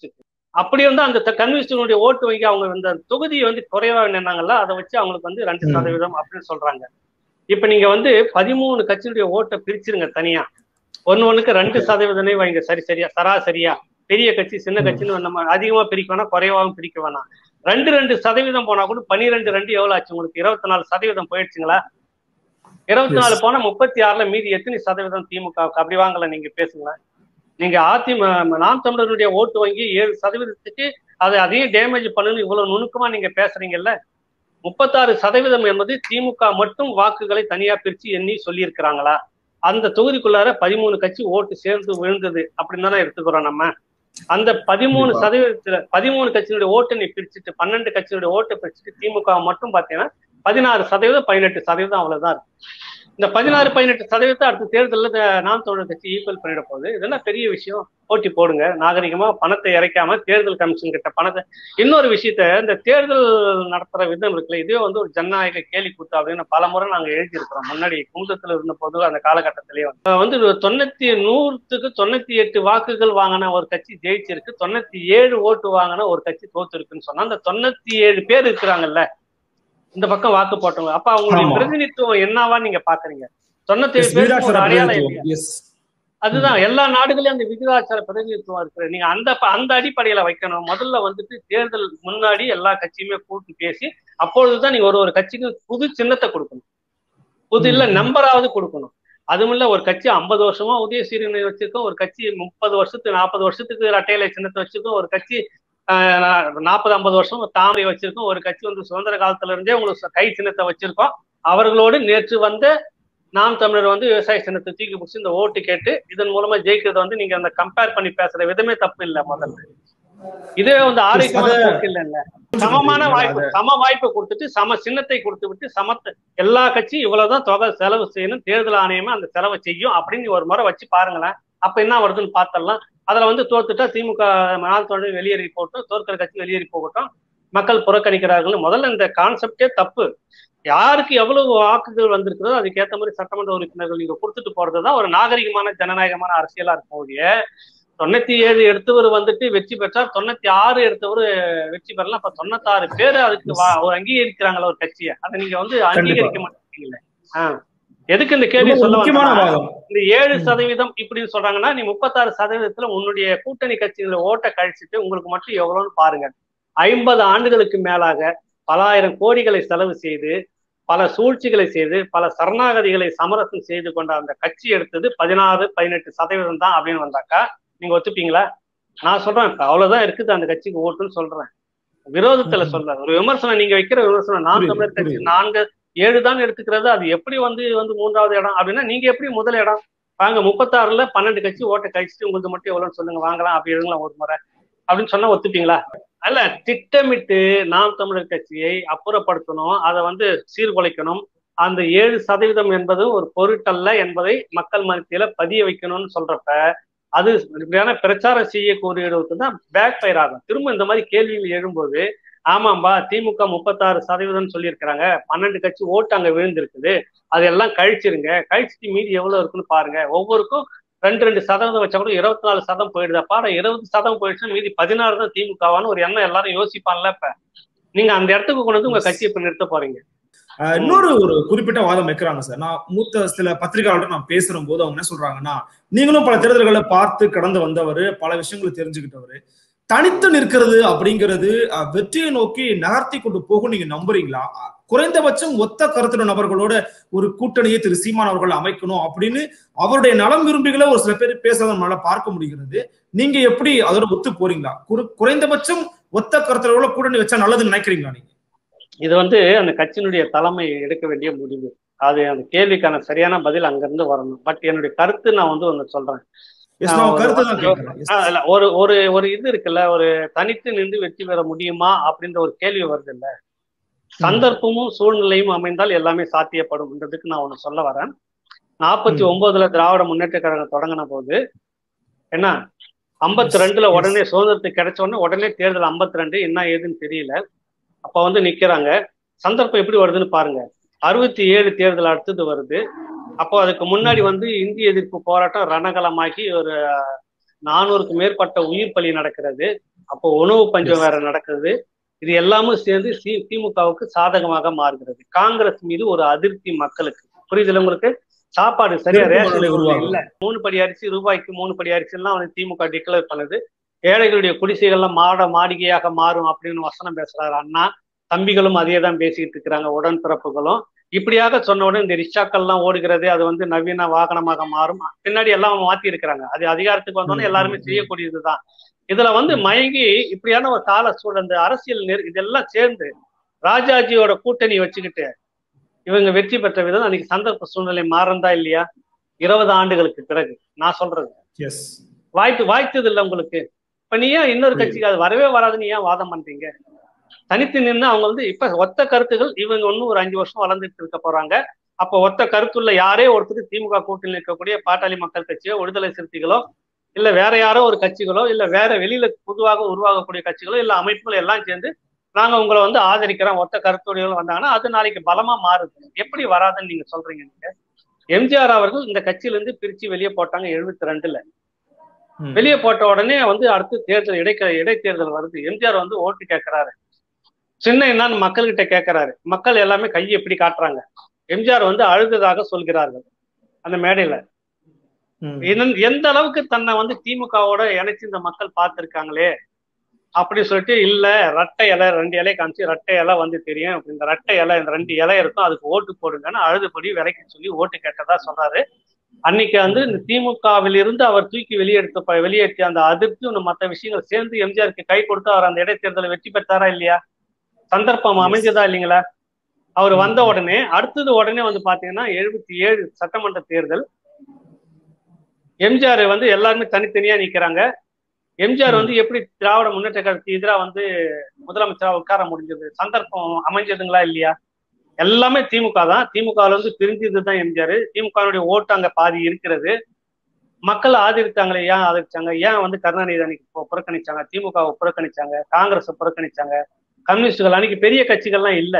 B: அப்படி வந்து அந்த கம்யூனிஸ்டுடைய ஓட்டு வங்கி அவங்க இந்த தொகுதியை வந்து குறைவா நின்னாங்கல்ல அதை வச்சு அவங்களுக்கு வந்து ரெண்டு
A: ம்.
B: சதவீதம் அப்படின்னு சொல்றாங்க இப்ப நீங்க வந்து பதிமூணு கட்சியுடைய ஓட்டை பிரிச்சிருங்க தனியா ஒன்னு ஒண்ணுக்கு ரெண்டு சதவீதமே வைங்க சரி சரியா சராசரியா பெரிய கட்சி சின்ன
A: ம்.
B: கட்சின்னு நம்ம அதிகமா பிரிக்க வேணாம் குறைவாகவும் பிரிக்க வேணாம் ரெண்டு ரெண்டு சதவீதம் போனா கூட பன்னிரெண்டு ரெண்டு எவ்வளவு ஆச்சு உங்களுக்கு இருபத்தி நாலு சதவீதம் போயிடுச்சுங்களா இருபத்தி நாலு
A: Yes.
B: போனா முப்பத்தி ஆறுல மீதி எத்தனை சதவீதம் திமுகவுக்கு அப்படி வாங்கல நீங்க பேசுங்களேன் நீங்க அதிமுக நாம் தமிழருடைய ஓட்டு வங்கி ஏழு சதவீதத்துக்கு அதை அதையும் டேமேஜ் பண்ணணும் இவ்வளவு நுணுக்கமா நீங்க பேசுறீங்கல்ல முப்பத்தாறு சதவீதம் என்பது திமுக மட்டும் வாக்குகளை தனியா பிரிச்சு எண்ணி சொல்லியிருக்கிறாங்களா அந்த தொகுதிக்குள்ளார பதிமூணு கட்சி ஓட்டு சேர்ந்து விழுந்தது அப்படின்னு தானே எடுத்துக்கிறோம் நம்ம அந்த பதிமூணு
A: கண்டிப்பா.
B: சதவீதத்துல பதிமூணு கட்சியினுடைய ஓட்டை நீ பிரிச்சுட்டு பன்னெண்டு கட்சியினுடைய ஓட்டை பிரிச்சுட்டு திமுக மட்டும் பாத்தீங்கன்னா பதினாறு சதவீதம் பதினெட்டு சதவீதம் அவ்வளவுதான் இருக்கு இந்த பதினாறு பதினெட்டு சதவீதத்தை அடுத்த தேர்தலில் நாம் தமிழர் கட்சி ஈக்குவல் பண்ணிட போகுது இதெல்லாம் பெரிய விஷயம் போட்டி போடுங்க நாகரிகமா பணத்தை இறைக்காம தேர்தல் கமிஷன் கிட்ட பணத்தை இன்னொரு விஷயத்த இந்த தேர்தல் நடத்துற விதம் இருக்குல்ல இதுவே வந்து ஒரு ஜனநாயக கேலி கூத்து அப்படின்னு பல முறை நாங்க எழுதியிருக்கிறோம் முன்னாடி குமுதத்துல இருந்த போது அந்த காலகட்டத்திலேயே வந்து அஹ் வந்து ஒரு தொண்ணூத்தி நூறுத்துக்கு தொண்ணூத்தி எட்டு வாக்குகள் வாங்கின ஒரு கட்சி ஜெயிச்சிருக்கு தொண்ணூத்தி ஏழு ஓட்டு வாங்கின ஒரு கட்சி தோத்து இருக்குன்னு சொன்னா அந்த தொண்ணூத்தி ஏழு பேர் இருக்கிறாங்கல்ல இந்த பக்கம் வாக்கு போட்டவங்க அப்ப அவங்களுடைய
A: ஆமா.
B: பிரதிநிதித்துவம் என்னவா நீங்க பாக்குறீங்க தொண்ணூத்தி
A: Yes,
B: ஏழு பேருக்கு
A: வீராட்சர
B: ஒரு அடையாளம்
A: பிரதிநிதித்துவம்.
B: இல்லையா?
A: Yes.
B: அதுதான் எல்லா நாடுகளையும் அந்த விகிதாச்சார பிரதிநிதித்துவம் இருக்கு நீங்க அந்த ப- அந்த அடிப்படையில வைக்கணும் முதல்ல வந்துட்டு தேர்தல் முன்னாடி எல்லா கட்சியுமே கூட்டி பேசி அப்பொழுதுதான் நீங்க ஒரு ஒரு கட்சிக்கு புது சின்னத்தை கொடுக்கணும் புது இல்ல
A: ம்.
B: நம்பராவது கொடுக்கணும் அதுவும் இல்ல ஒரு கட்சி ஐம்பது வருஷமா உதய சீரனை வச்சிருக்கோம் ஒரு கட்சி முப்பது வருஷத்துக்கு நாற்பது வருஷத்துக்கு ரட்டையில சின்னத்தை வச்சிருக்கோம் ஒரு கட்சி நாற்பது ஐம்பது வருஷம் தாமரை வச்சிருக்கோம் ஒரு கட்சி வந்து சுதந்திர காலத்துல இருந்தே உங்களுக்கு கை சின்னத்தை வச்சிருக்கோம் அவர்களோடு நேற்று வந்த நாம் தமிழர் வந்து விவசாய சின்னத்தை தூக்கி பிடிச்சி இந்த ஓட்டு கேட்டு இதன் மூலமா ஜெயிக்கிறத வந்து நீங்க அந்த கம்பேர் பண்ணி பேசுற விதமே தப்பு இல்ல முதல்ல இதே வந்து ஆரோக்கியமான
A: அத-
B: போக்கு இல்ல சமமான வாய்ப்பு சம வாய்ப்பு கொடுத்துட்டு சம சின்னத்தை கொடுத்து விட்டு சமத்த எல்லா கட்சியும் இவ்வளவுதான் தொகை செலவு செய்யணும் தேர்தல் ஆணையமே அந்த செலவை செய்யும் அப்படின்னு ஒரு முறை வச்சு பாருங்களேன் அப்ப என்ன வருதுன்னு பார்த்தரலாம் அதுல வந்து தோத்துட்டா திமுக நாள் தொடர் வெளியேறி போகட்டும் தோற்கிற கட்சி வெளியேறி போகட்டும் மக்கள் புறக்கணிக்கிறார்கள் முதல்ல இந்த கான்செப்டே தப்பு யாருக்கு எவ்வளவு வாக்குகள் வந்திருக்கிறதோ அதுக்கேற்ற மாதிரி சட்டமன்ற உறுப்பினர்கள் நீங்க கொடுத்துட்டு போறதுதான் ஒரு நாகரிகமான ஜனநாயகமான அரசியலா இருக்கும் ஒழிய தொண்ணூத்தி ஏழு எடுத்தவர் வந்துட்டு வெற்றி பெற்றார் தொண்ணூத்தி ஆறு எடுத்தவர் வெற்றி பெறலாம் அப்ப தொண்ணூத்தாறு பேர் அதுக்கு வா- ஒரு அங்கீகரிக்கிறாங்களா ஒரு கட்சியை அதை நீங்க வந்து அங்கீகரிக்க மாட்டேங்கிறீங்களே ஆஹ் எதுக்கு இந்த கேள்வி
A: ரொம்ப
B: சொல்ல
A: முக்கியமான
B: வந்தேன்னா,
A: வாதம்
B: இந்த ஏழு
A: ம்.
B: சதவீதம் இப்படின்னு சொல்றாங்கன்னா நீ முப்பத்தாறு சதவீதத்துல உன்னுடைய கூட்டணி கட்சிகளை ஓட்ட கழிச்சிட்டு உங்களுக்கு மட்டும் எவ்வளவுன்னு பாருங்க ஐம்பது ஆண்டுகளுக்கு மேலாக பலாயிரம் கோடிகளை செலவு செய்து பல சூழ்ச்சிகளை செய்து பல சரணாகதிகளை சமரசம் செய்து கொண்ட அந்த கட்சி எடுத்தது பதினாறு பதினெட்டு சதவீதம் தான் அப்படின்னு வந்தாக்கா நீங்க ஒத்துப்பீங்களா நான் சொல்றேன் இப்ப அவ்வளவுதான் இருக்குது அந்த கட்சிக்கு ஓட்டுன்னு சொல்றேன் விரோதத்துல
A: ம்.
B: சொல்றேன் ஒரு விமர்சனம் நீங்க வைக்கிற விமர்சனம் நான்
A: புரியுது,
B: தமிழர் கட்சி
A: புரியுது.
B: நான்கு ஏழு தான் எடுத்துக்கிறது அது எப்படி வந்து வந்து மூன்றாவது இடம் அப்படின்னா நீங்க எப்படி முதல் இடம் வாங்க முப்பத்தாறுல பன்னெண்டு கட்சி ஓட்ட கழிச்சுட்டு உங்களுக்கு மட்டும் எவ்வளவுன்னு சொல்லுங்க வாங்கலாம் அப்படி எழுதலாம் ஒரு முறை அப்படின்னு சொன்னா ஒத்துப்பீங்களா அல்ல திட்டமிட்டு நாம் தமிழர் கட்சியை அப்புறப்படுத்தணும் அதை வந்து சீர்குலைக்கணும் அந்த ஏழு சதவீதம் என்பது ஒரு பொருட்டல்ல என்பதை மக்கள் மத்தியில பதிய வைக்கணும்னு சொல்றப்ப அது இப்படியான பிரச்சாரம் செய்யக்கூடியவருக்கு தான் பேக் ஃபயர் ஆகும் திரும்ப இந்த மாதிரி கேள்விகள் எழும்போது ஆமாம்பா திமுக முப்பத்தாறு சதவீதம் சொல்லியிருக்கிறாங்க பன்னெண்டு கட்சி ஓட்டு அங்க விழுந்திருக்குது அதெல்லாம் கழிச்சிருங்க கழிச்சிட்டு மீதி எவ்வளவு இருக்குன்னு பாருங்க ஒவ்வொருக்கும் ரெண்டு ரெண்டு சதவீதம் வச்சா கூட இருபத்தி நாலு சதம் போயிடுதா பாரு இருபது சதம் போயிடுச்சுன்னா மீதி பதினாறு தான் திமுகவான்னு ஒரு எண்ணம் எல்லாரும் யோசிப்பான்ல இப்ப நீங்க அந்த இடத்துக்கு கொண்டு வந்து உங்க கட்சியை இப்ப நிறுத்த போறீங்க
A: ஆஹ் இன்னொரு ஒரு குறிப்பிட்ட வாதம் வைக்கிறாங்க சார் நான் மூத்த சில பத்திரிகையாளர்கிட்ட நான் பேசுற போது அவங்க என்ன சொல்றாங்கன்னா நீங்களும் பல தேர்தல்களை பார்த்து கடந்து வந்தவர் பல விஷயங்களை தெரிஞ்சுக்கிட்டவர் தனித்து நிற்கிறது அப்படிங்கிறது அஹ், வெற்றியை நோக்கி நகர்த்தி கொண்டு போகும் நீங்க நம்புறீங்களா அஹ், குறைந்தபட்சம் ஒத்த கருத்துடைய நபர்களோட ஒரு கூட்டணியை திரு சீமான் அவர்கள் அமைக்கணும் அப்படின்னு அவருடைய நலம் விரும்பிகளை ஒரு சில பேர் பேசுறதை நம்மளால பார்க்க முடிகிறது நீங்க எப்படி அதோட ஒத்து போறீங்களா குறு- குறைந்தபட்சம் ஒத்த கருத்துகளோட கூட்டணி வச்சா நல்லதுன்னு நினைக்கிறீங்களா நீங்க
B: இது வந்து அந்த கட்சியினுடைய தலைமை எடுக்க வேண்டிய முடிவு அது அந்த கேள்விக்கான சரியான பதில் அங்கிருந்து வரணும் பட் என்னுடைய கருத்து நான் வந்து ஒண்ணு சொல்றேன்
A: எஸ் நான்
B: ஒரு-
A: கருத்து தான் கேட்கிறேன் Yes.
B: ஆஹ் இல்ல, ஒரு ஒரு ஒரு இது இருக்குல்ல ஒரு தனித்து நின்று வெற்றி பெற முடியுமா அப்படின்ற ஒரு கேள்வி வருது இல்ல சந்தர்ப்பமும் சூழ்நிலையும் அமைந்தால் எல்லாமே சாத்தியப்படும்ன்றதுக்கு நான் ஒண்ணு சொல்ல வரேன் நாற்பத்தி
A: ம்.
B: ஒன்பதுல திராவிட முன்னேற்ற கழகம் தொடங்கின போது என்ன ஐம்பத்தி
A: Yes,
B: ரெண்டுல
A: yes.
B: உடனே சுதந்திரத்துக்கு கிடைச்ச உடனே உடனே தேர்தல் ஐம்பத்தி ரெண்டு என்ன ஏதுன்னு தெரியல அப்ப வந்து நிக்கிறாங்க சந்தர்ப்பம் எப்படி வருதுன்னு பாருங்க அறுபத்தி ஏழு தேர்தல் அடுத்தது வருது அப்போ அதுக்கு முன்னாடி வந்து இந்திய எதிர்ப்பு போராட்டம் ரணகலமாகி ஒரு நானூறுக்கு மேற்பட்ட உயிர் பலி நடக்கிறது அப்போ உணவு பஞ்சம்
A: Yes.
B: வேற நடக்குது இது எல்லாமும் சேர்ந்து சி திமுகவுக்கு சாதகமாக மாறுகிறது காங்கிரஸ் மீது ஒரு அதிருப்தி மக்களுக்கு புரியுதுல உங்களுக்கு சாப்பாடு சரியா
A: வெறுப்பு
B: ரேஷன்
A: மனநிலை
B: பொருள்
A: உருவாகுது.
B: இல்ல மூணு படி அரிசி ரூபாய்க்கு மூணு படி அரிசி எல்லாம் வந்து திமுக டிக்ளேர் பண்ணுது ஏழைகளுடைய குடிசைகள்லாம் மாட மாளிகையாக மாறும் அப்படின்னு வசனம் பேசுறாரு அண்ணா தம்பிகளும் அதே தான் பேசிக்கிட்டு இருக்கிறாங்க உடன்பிறப்புகளும் இப்படியாக சொன்ன உடனே இந்த ரிக்ஷாக்கள்லாம் ஓடுகிறது அது வந்து நவீன வாகனமாக மாறும் பின்னாடி எல்லாம் மாத்தி இருக்கிறாங்க அது அதிகாரத்துக்கு வந்தோடனே எல்லாருமே செய்யக்கூடியதுதான் இதுல வந்து மயங்கி இப்படியான ஒரு கால சூழல் இந்த அரசியல் நெரு இதெல்லாம் சேர்ந்து ராஜாஜியோட கூட்டணி வச்சுக்கிட்டு இவங்க வெற்றி பெற்ற விதம் அன்னைக்கு சந்தர்ப்ப சூழ்நிலை மாறந்தா இல்லையா இருபது ஆண்டுகளுக்கு பிறகு நான் சொல்றது
A: எஸ்
B: வாய்ப்பு வாய்த்தது இல்லை உங்களுக்கு இப்ப நீ ஏன் இன்னொரு கட்சிக்கு அது வரவே வராதுன்னு ஏன் வாதம் பண்றீங்க தனித்து நின்று அவங்க வந்து இப்ப ஒத்த கருத்துகள் இவங்க இன்னும் ஒரு அஞ்சு வருஷம் வளர்ந்துட்டு இருக்க போறாங்க அப்ப ஒத்த கருத்துள்ள யாரே ஒருத்தர் திமுக கூட்டணியில் இருக்கக்கூடிய பாட்டாளி மக்கள் கட்சியோ விடுதலை சிறுத்தைகளோ இல்ல வேற யாரோ ஒரு கட்சிகளோ இல்ல வேற வெளியில பொதுவாக உருவாகக்கூடிய கட்சிகளோ இல்ல அமைப்புகள் எல்லாம் சேர்ந்து நாங்க உங்களை வந்து ஆதரிக்கிறோம் ஒத்த கருத்துடையவர்கள் வந்தாங்கன்னா அது நாளைக்கு பலமா மாறுது எப்படி வராதுன்னு நீங்க சொல்றீங்க நீங்க எம்ஜிஆர் அவர்கள் இந்த கட்சியில இருந்து பிரிச்சு வெளியே போட்டாங்க எழுபத்தி ரெண்டுல
A: ம்.
B: வெளியே போட்ட உடனே வந்து அடுத்து தேர்தல் இடைக்க இடைத்தேர்தல் வருது எம்ஜிஆர் வந்து ஓட்டு கேட்கிறாரு சின்ன என்னன்னு மக்கள்கிட்ட கேட்கிறாரு மக்கள் எல்லாமே கையை எப்படி காட்டுறாங்க எம்ஜிஆர் வந்து அழுததாக சொல்கிறார்கள் அந்த மேடையில
A: ம்.
B: எந்த- எந்த அளவுக்கு தன்னை வந்து திமுகவோட இணைச்சு இந்த மக்கள் பார்த்திருக்காங்களே அப்படி சொல்லிட்டு இல்ல ரெட்டை இலை ரெண்டு இலை காமிச்சு ரெட்டை இலை வந்து தெரியும் இந்த ரெட்டை இலை இந்த ரெண்டு இலை இருக்கும் அதுக்கு ஓட்டு போடுங்கன்னு அழுதுபடி விலைக்கு சொல்லி ஓட்டு கேட்டதா சொன்னாரு அன்னைக்கு வந்து இந்த திமுகவில் இருந்து அவர் தூக்கி வெளியெடுத்த வெளியேற்றிய அந்த அதிருப்தி இன்னும் மற்ற விஷயங்கள் சேர்ந்து எம்ஜிஆருக்கு கை கொடுத்து அவர் அந்த இடைத்தேர்தலை வெற்றி பெற்றாரா இல்லையா சந்தர்ப்பம்
A: Yes.
B: அமைஞ்சதா இல்லைங்களா அவர்
A: ம்.
B: வந்த உடனே அடுத்தது உடனே வந்து பாத்தீங்கன்னா எழுபத்தி ஏழு சட்டமன்ற தேர்தல் எம்ஜிஆர் வந்து எல்லாருமே தனித்தனியா நிக்கிறாங்க எம்ஜிஆர்
A: ம்.
B: வந்து எப்படி திராவிட முன்னேற்ற கழகத்துக்கு எதிரா வந்து முதலமைச்சரா உட்கார முடிஞ்சது சந்தர்ப்பம் அமைஞ்சதுங்களா இல்லையா எல்லாமே திமுக தான் திமுகல வந்து பிரிஞ்சது தான் எம்ஜிஆர் திமுகவுடைய ஓட்டு அங்க பாதி இருக்கிறது மக்கள் ஆதரித்தாங்களே ஏன் ஆதரிச்சாங்க ஏன் வந்து கருணாநிதி அன்னைக்கு பு- புறக்கணிச்சாங்க திமுகவை புறக்கணிச்சாங்க காங்கிரஸை புறக்கணிச்சாங்க கம்யூனிஸ்டுகள் அன்னைக்கு பெரிய கட்சிகள்லாம் இல்ல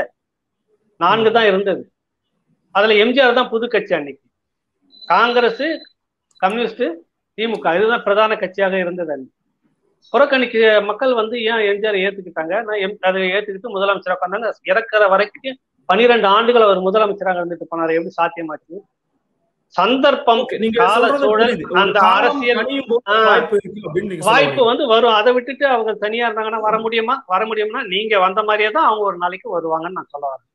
B: நான்கு தான் இருந்தது அதுல எம்ஜிஆர் தான் புது கட்சி அன்னைக்கு காங்கிரஸ் கம்யூனிஸ்ட் திமுக இதுதான் பிரதான கட்சியாக இருந்தது அன்னைக்கு புறக்கணிக்க மக்கள் வந்து ஏன் எம்ஜிஆர் ஏத்துக்கிட்டாங்க நான் எம் அதை ஏத்துக்கிட்டு முதலமைச்சரா உட்காந்தாங்க இறக்குற வரைக்கும் பனிரெண்டு ஆண்டுகள் அவர் முதலமைச்சராக இருந்துட்டு போனார் எப்படி சாத்தியமாச்சு சந்தர்ப்பம்
A: Okay, நீங்க
B: கால
A: சொல்றது
B: சூழல்,
A: புரியுது. ஒரு
B: அந்த
A: காலம்
B: அரசியல்
A: கனியும் போது
B: ஆ.
A: வாய்ப்பு இருக்கு அப்படின்னு நீங்க சொல்ல
B: வாய்ப்பு
A: வரீங்க.
B: வந்து வரும் அதை விட்டுட்டு அவங்க தனியா இருந்தாங்கன்னா வர முடியுமா வர முடியும்னா நீங்க வந்த மாதிரியே தான் அவங்க ஒரு நாளைக்கு வருவாங்கன்னு நான் சொல்ல வரேன்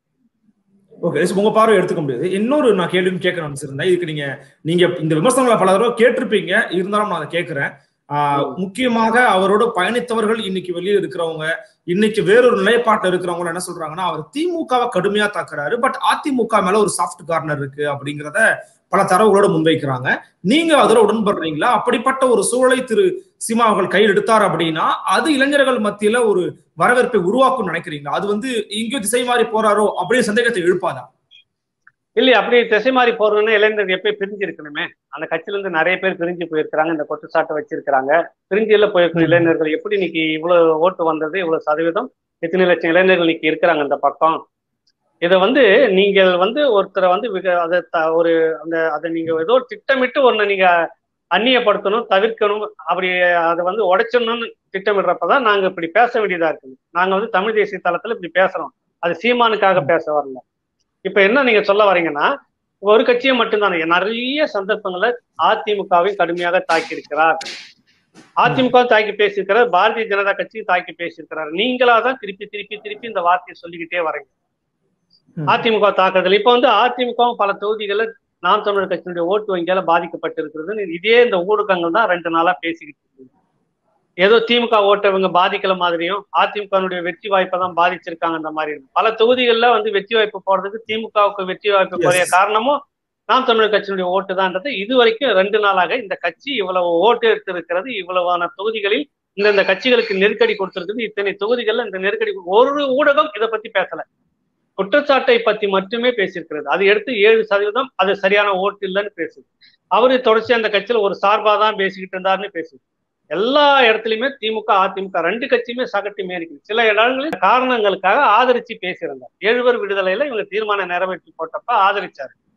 A: ஓகே உங்க பார்வை எடுத்துக்க முடியாது இன்னொரு நான் கேள்வி கேட்க நினைச்சிருந்தேன் இதுக்கு நீங்க நீங்க இந்த விமர்சனங்களை பல தடவை கேட்டிருப்பீங்க இருந்தாலும் நான் அதை கேட்கிறேன் ஆஹ்,
B: ம்.
A: முக்கியமாக அவரோட பயணித்தவர்கள் இன்னைக்கு வெளியே இருக்கிறவங்க இன்னைக்கு வேறொரு நிலைப்பாட்டில் இருக்கிறவங்க என்ன சொல்றாங்கன்னா அவர் திமுகவை கடுமையா தாக்குறாரு பட் அதிமுக மேல ஒரு சாஃப்ட் கார்னர் இருக்கு அப்படிங்கிறத பல தரவுகளோட முன்வைக்கிறாங்க நீங்க அதோட உடன்படுறீங்களா அப்படிப்பட்ட ஒரு சூழலை திரு சீமா அவர்கள் கையில் எடுத்தார் அப்படின்னா அது இளைஞர்கள் மத்தியில ஒரு வரவேற்பை உருவாக்கும் நினைக்கிறீங்களா அது வந்து எங்கேயோ திசை மாறி போறாரோ அப்படின்னு சந்தேகத்தை எழுப்பாதா
B: இல்லையா அப்படி திசை மாறி போறதுன்னா இளைஞர்கள் எப்பயும் பிரிஞ்சு இருக்கணுமே அந்த கட்சியில இருந்து நிறைய பேர் பிரிஞ்சு போயிருக்கிறாங்க இந்த குற்றச்சாட்டை வச்சிருக்கிறாங்க பிரிஞ்சுல போயிருக்கிற
A: ம்.
B: இளைஞர்கள் எப்படி இன்னைக்கு இவ்வளவு ஓட்டு வந்தது இவ்வளவு சதவீதம் எத்தனை லட்சம் இளைஞர்கள் இன்னைக்கு இருக்கிறாங்க இந்த பக்கம் இதை வந்து நீங்கள் வந்து ஒருத்தரை வந்து மிக- அதை த- ஒரு அந்த அதை நீங்க ஏதோ ஒரு திட்டமிட்டு ஒண்ணு நீங்க அந்நியப்படுத்தணும் தவிர்க்கணும் அப்படி அதை வந்து உடைச்சிடணும்னு திட்டமிடுறப்பதான் நாங்க இப்படி பேச வேண்டியதா இருக்குது நாங்க வந்து தமிழ் தேசிய தளத்துல இப்படி பேசுறோம் அது சீமானுக்காக பேச வரல இப்ப என்ன நீங்க சொல்ல வரீங்கன்னா ஒரு கட்சியை மட்டும்தானே நிறைய சந்தர்ப்பங்களை அதிமுகவையும் கடுமையாக தாக்கி இருக்கிறார் அதிமுக தாக்கி பேசியிருக்கிறார் பாரதிய ஜனதா கட்சியும் தாக்கி பேசியிருக்கிறார் நீங்களா தான் திருப்பி திருப்பி திருப்பி இந்த வார்த்தையை சொல்லிக்கிட்டே வரீங்க
A: ம்.
B: அதிமுக தாக்குதல் இப்ப வந்து அதிமுகவும் பல தொகுதிகளை நாம் தமிழர் கட்சியினுடைய ஓட்டு வங்கியால பாதிக்கப்பட்டிருக்கிறது இதே இந்த ஊடகங்கள் தான் ரெண்டு நாளா பேசிக்கிட்டு இருக்கு ஏதோ திமுக ஓட்டை இவங்க பாதிக்கல மாதிரியும் அதிமுகனுடைய வெற்றி வாய்ப்பை தான் பாதிச்சிருக்காங்க அந்த மாதிரி இருக்கு. பல தொகுதிகளில் வந்து வெற்றி வாய்ப்பு போறதுக்கு திமுகவுக்கு வெற்றி வாய்ப்பு
A: Yes.
B: குறைய காரணமும் நாம் தமிழர் கட்சியினுடைய ஓட்டு தான்ன்றது இது வரைக்கும் ரெண்டு நாளாக இந்த கட்சி இவ்வளவு ஓட்டு எடுத்திருக்கிறது இவ்வளவான தொகுதிகளில் இந்த இந்த கட்சிகளுக்கு நெருக்கடி கொடுத்திருக்குது இத்தனை தொகுதிகள்ல இந்த நெருக்கடி கொடு- ஒரு ஊடகம் இதை பத்தி பேசல குற்றச்சாட்டை பத்தி மட்டுமே பேசியிருக்கிறது அது எடுத்து ஏழு சதவீதம் அது சரியான ஓட்டு இல்லைன்னு பேசுது அவரு தொடர்ச்சி அந்த கட்சியில ஒரு சார்பா தான் பேசிக்கிட்டு இருந்தாருன்னு பேசுது எல்லா இடத்துலயுமே திமுக அதிமுக ரெண்டு கட்சியுமே சகட்டி மேறிக்குது சில இடங்களில் காரணங்களுக்காக ஆதரிச்சு பேசியிருந்தார் எழுவர் விடுதலையில இவங்க தீர்மானம் நிறைவேற்றி போட்டப்ப ஆதரிச்சாரு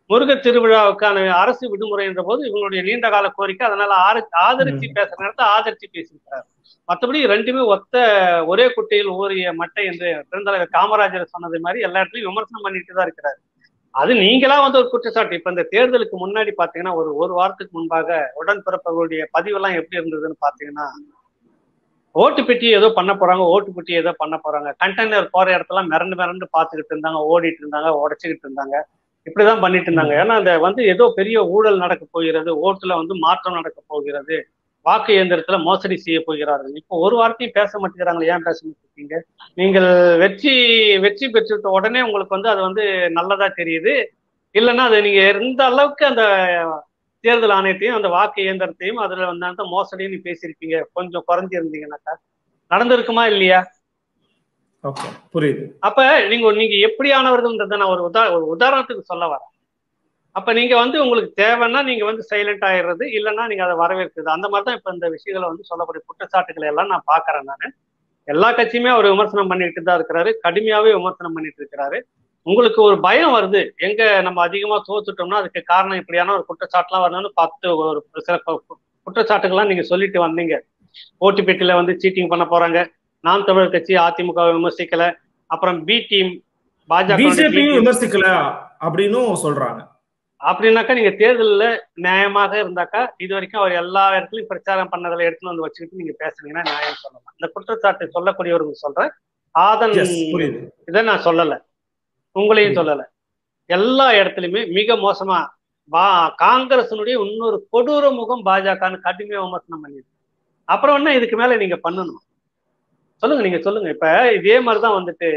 B: முருக திருவிழாவுக்கான அரசு விடுமுறை என்ற போது இவங்களுடைய நீண்ட கால கோரிக்கை அதனால ஆர- ஆதரிச்சு பேசுற நேரத்தை ஆதரிச்சு பேசியிருக்கிறார் மற்றபடி ரெண்டுமே ஒத்த ஒரே குட்டையில் ஊறிய மட்டை என்று பெருந்தலைவர் காமராஜர் சொன்னது மாதிரி எல்லா இடத்துலயும் விமர்சனம் பண்ணிட்டு தான் இருக்கிறாரு அது நீங்களா வந்து ஒரு குற்றச்சாட்டு இப்ப இந்த தேர்தலுக்கு முன்னாடி பாத்தீங்கன்னா ஒரு ஒரு வாரத்துக்கு முன்பாக உடன்பிறப்பவர்களுடைய பதிவெல்லாம் எப்படி இருந்ததுன்னு பாத்தீங்கன்னா ஓட்டு பெட்டி ஏதோ பண்ண போறாங்க ஓட்டு பெட்டி ஏதோ பண்ண போறாங்க கண்டெய்னர் போற இடத்துல மிரண்டு மிரண்டு பார்த்துக்கிட்டு இருந்தாங்க ஓடிட்டு இருந்தாங்க உடைச்சுக்கிட்டு இருந்தாங்க இப்படிதான் பண்ணிட்டு இருந்தாங்க ஏன்னா அந்த வந்து ஏதோ பெரிய ஊழல் நடக்க போகிறது ஓட்டுல வந்து மாற்றம் நடக்க போகிறது வாக்கு இயந்திரத்துல மோசடி செய்ய போகிறார்கள் இப்போ ஒரு வார்த்தையும் பேச மாட்டேங்கிறாங்களே ஏன் பேச மாட்டேங்கிறீங்க நீங்கள் வெற்றி வெற்றி பெற்றுட்ட உடனே உங்களுக்கு வந்து அது வந்து நல்லதா தெரியுது இல்லைன்னா அது நீங்க எந்த அளவுக்கு அந்த தேர்தல் ஆணையத்தையும் அந்த வாக்கு இயந்திரத்தையும் அதுல வந்து அந்த மோசடின்னு பேசியிருப்பீங்க கொஞ்சம் குறைஞ்சிருந்தீங்கன்னாக்கா நடந்திருக்குமா இல்லையா
A: ஓகே புரியுது
B: அப்ப நீங்க நீங்க எப்படியானவர்கள்ன்றத நான் ஒரு உதா ஒரு உதாரணத்துக்கு சொல்ல வரேன் அப்ப நீங்க வந்து உங்களுக்கு தேவைன்னா நீங்க வந்து சைலண்ட் ஆயிடுறது இல்லைன்னா நீங்க அதை வரவேற்கிறது அந்த மாதிரி தான் இப்ப இந்த விஷயங்களை வந்து சொல்லக்கூடிய குற்றச்சாட்டுகளை எல்லாம் நான் பாக்குறேன் நான் எல்லா கட்சியுமே அவர் விமர்சனம் பண்ணிட்டு தான் இருக்கிறாரு கடுமையாவே விமர்சனம் பண்ணிட்டு இருக்கிறாரு உங்களுக்கு ஒரு பயம் வருது எங்க நம்ம அதிகமா தோத்துட்டோம்னா அதுக்கு காரணம் இப்படியான ஒரு குற்றச்சாட்டுலாம் வரணும்னு பார்த்து ஒரு சில கு- குற்றச்சாட்டுகள்லாம் நீங்க சொல்லிட்டு வந்தீங்க ஓட்டு பெட்டியில வந்து சீட்டிங் பண்ண போறாங்க நாம் தமிழர் கட்சி அதிமுக விமர்சிக்கல அப்புறம் பி டீம் பாஜக
A: பிஜேபியும் விமர்சிக்கல அப்படின்னும் சொல்றாங்க
B: அப்படின்னாக்கா நீங்க தேர்தலில் நியாயமாக இருந்தாக்கா இது வரைக்கும் அவர் எல்லா இடத்துலயும் பிரச்சாரம் பண்ணதில் எடுத்துன்னு வந்து வச்சுக்கிட்டு நீங்க பேசுனீங்கன்னா நியாயம் சொல்லலாம் இந்த குற்றச்சாட்டு சொல்லக்கூடியவருக்கு சொல்றேன் ஆதன்
A: Yes, புரியுது
B: இதை நான் சொல்லல உங்களையும் சொல்லல எல்லா இடத்துலயுமே மிக மோசமா பா காங்கிரசினுடைய இன்னொரு கொடூர முகம் பாஜகன்னு கடுமையா விமர்சனம் பண்ணிருக்கு அப்புறம் என்ன இதுக்கு மேல நீங்க பண்ணணும் சொல்லுங்க நீங்க சொல்லுங்க இப்ப இதே மாதிரிதான் வந்துட்டு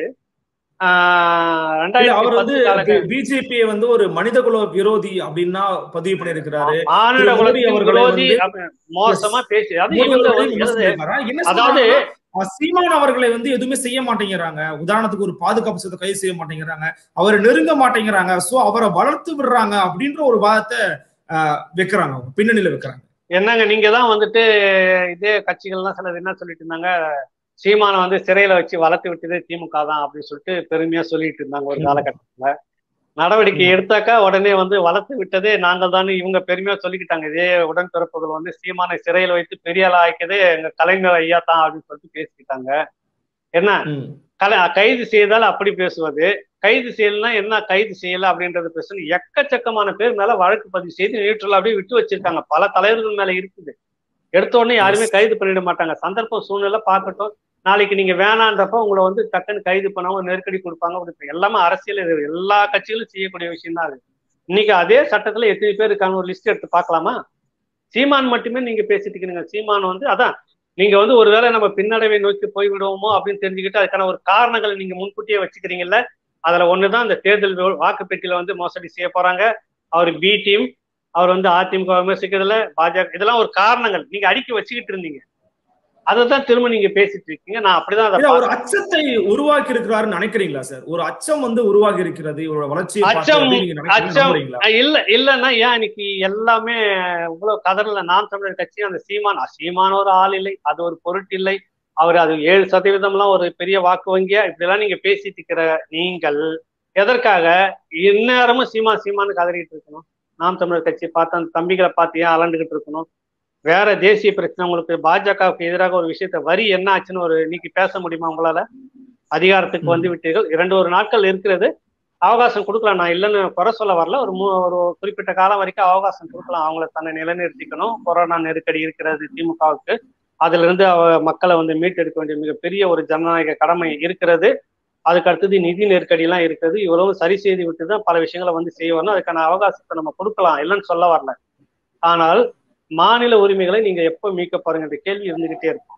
B: ஆஹ்
A: இல்ல,
B: ரெண்டாயிரத்தி
A: அவர் வந்து
B: பத்து காலக-
A: பிஜேபியை வந்து ஒரு மனிதகுல விரோதி அப்படின்னா பதிவு பண்ணியிருக்கிறாரு
B: மானிட
A: திரு மோடி
B: குலத்தின்
A: அவர்களை
B: விரோதி
A: வந்து-
B: அப்ப- மோசமா பேசி அது
A: மோடி
B: இவங்க
A: அவர்களை
B: வந்து
A: விமர்சனம் பண்ணியிருக்காரா? என்ன
B: அதாவது
A: சொல்றாங்கன்னா, அஹ், சீமான் அவர்களை வந்து எதுவுமே செய்ய மாட்டேங்கிறாங்க உதாரணத்துக்கு ஒரு பாதுகாப்பு சட்டத்தை கைது செய்ய மாட்டேங்கிறாங்க அவரை நெருங்க மாட்டேங்கிறாங்க சோ அவரை வளர்த்து விடுறாங்க அப்படின்ற ஒரு வாதத்தை அஹ், வைக்கிறாங்க அவங்க பின்னணியில வைக்கிறாங்க
B: என்னங்க நீங்க தான் வந்துட்டு இதே கட்சிகள்லாம் சிலது என்ன சொல்லிட்டு இருந்தாங்க சீமானை வந்து சிறையில வச்சு வளர்த்து விட்டதே திமுக தான் அப்படின்னு சொல்லிட்டு பெருமையா சொல்லிட்டு இருந்தாங்க ஒரு
A: ம்.
B: காலகட்டத்துல நடவடிக்கை
A: ம்.
B: எடுத்தாக்கா உடனே வந்து வளர்த்து விட்டதே நாங்கள் தான் இவங்க பெருமையா சொல்லிக்கிட்டாங்க இதே உடன்பிறப்புகள் வந்து சீமானை சிறையில வைத்து பெரிய ஆளா ஆக்கியதே எங்க கலைஞர் ஐயா தான் அப்படின்னு சொல்லிட்டு பேசிக்கிட்டாங்க என்ன
A: ம்.
B: கலை கைது செய்தால் அப்படி பேசுவது கைது செய்யலன்னா என்ன கைது செய்யல அப்படின்றது பேசணும் எக்கச்சக்கமான பேர் மேல வழக்கு பதிவு செய்து நியூட்ரல் அப்படியே விட்டு வச்சிருக்காங்க பல தலைவர்கள் மேல இருக்குது எடுத்த உடனே யாருமே
A: Yes.
B: கைது பண்ணிட மாட்டாங்க சந்தர்ப்பம் சூழ்நிலை பார்க்கட்டும் நாளைக்கு நீங்க வேணான்றப்ப உங்களை வந்து டக்குன்னு கைது பண்ணாம நெருக்கடி கொடுப்பாங்க அப்படி எல்லாமே அரசியல் இது எல்லா கட்சிகளும் செய்யக்கூடிய விஷயம் தான் அது இன்னைக்கு அதே சட்டத்துல எத்தனை பேர் இருக்காங்க ஒரு லிஸ்ட் எடுத்து பார்க்கலாமா சீமான் மட்டுமே நீங்க பேசிட்டு இருக்கீங்க சீமான் வந்து அதான் நீங்க வந்து ஒருவேளை நம்ம பின்னடைவை நோக்கி போய் விடுவோமோ அப்படின்னு தெரிஞ்சுக்கிட்டு அதுக்கான ஒரு காரணங்களை நீங்க முன்கூட்டியே வச்சுக்கிறீங்கல்ல அதுல ஒண்ணுதான் இந்த தேர்தல் வே- வாக்குப்பெட்டியில வந்து மோசடி செய்ய போறாங்க அவர் பி டீம் அவர் வந்து அதிமுக விமர்சிக்கிறதுல பாஜக இதெல்லாம் ஒரு காரணங்கள் நீங்க அடுக்கி வச்சுக்கிட்டு இருந்தீங்க அதை தான் திரும்ப நீங்க பேசிட்டு இருக்கீங்க நான் அப்படிதான் அதை
A: இல்ல ஒரு
B: பார்க்கிறேன்.
A: அச்சத்தை உருவாக்கி இருக்கிறாருன்னு நினைக்கிறீங்களா சார் ஒரு அச்சம் வந்து உருவாகி இருக்கிறது இவரோட வளர்ச்சியை பார்த்து
B: அச்சம்,
A: அப்படின்னு நீங்க நினைக்கிறீங்க,
B: அச்சம்.
A: நம்புறீங்களா?
B: அஹ் இல்ல இல்லன்னா ஏன் இன்னைக்கு எல்லாமே இவ்வளவு கதறல நாம் தமிழர் கட்சி அந்த சீமான் அஹ் சீமான் ஒரு ஆள் இல்லை அது ஒரு பொருட்டு இல்லை அவர் அது ஏழு சதவீதம்லாம் ஒரு பெரிய வாக்கு வங்கியா இப்படி எல்லாம் நீங்க பேசிட்டு இருக்கிற நீங்கள் எதற்காக இந்நேரமும் சீமான் சீமான்னு கதறிட்டு இருக்கணும் நாம் தமிழர் கட்சி பார்த்து அந்த தம்பிகளை பார்த்து ஏன் அலண்டுகிட்டு இருக்கணும் வேற தேசிய பிரச்சனை உங்களுக்கு பாஜகவுக்கு எதிராக ஒரு விஷயத்த வரி என்ன ஆச்சுன்னு ஒரு இன்னைக்கு பேச முடியுமா உங்களால அதிகாரத்துக்கு
A: ம்.
B: வந்து விட்டீர்கள் இரண்டு ஒரு நாட்கள் இருக்கிறது அவகாசம் கொடுக்கலாம் நான் இல்லைன்னு குறை சொல்ல வரல ஒரு மூ ஒரு குறிப்பிட்ட காலம் வரைக்கும் அவகாசம் கொடுக்கலாம் அவங்கள தன்னை நிலைநிறுத்திக்கணும் கொரோனா நெருக்கடி இருக்கிறது திமுகவுக்கு அதுல இருந்து அவ மக்களை வந்து மீட்டெடுக்க வேண்டிய மிகப்பெரிய ஒரு ஜனநாயக கடமை இருக்கிறது அதுக்கு அடுத்தது நிதி நெருக்கடி எல்லாம் இருக்குது இவ்வளவு சரி செய்து விட்டு தான் பல விஷயங்களை வந்து செய்யணும் அதுக்கான அவகாசத்தை நம்ம கொடுக்கலாம் இல்லைன்னு சொல்ல வரல ஆனால் மாநில உரிமைகளை நீங்க எப்ப மீட்க பாருங்க இந்த கேள்வி இருந்துகிட்டே இருக்கும்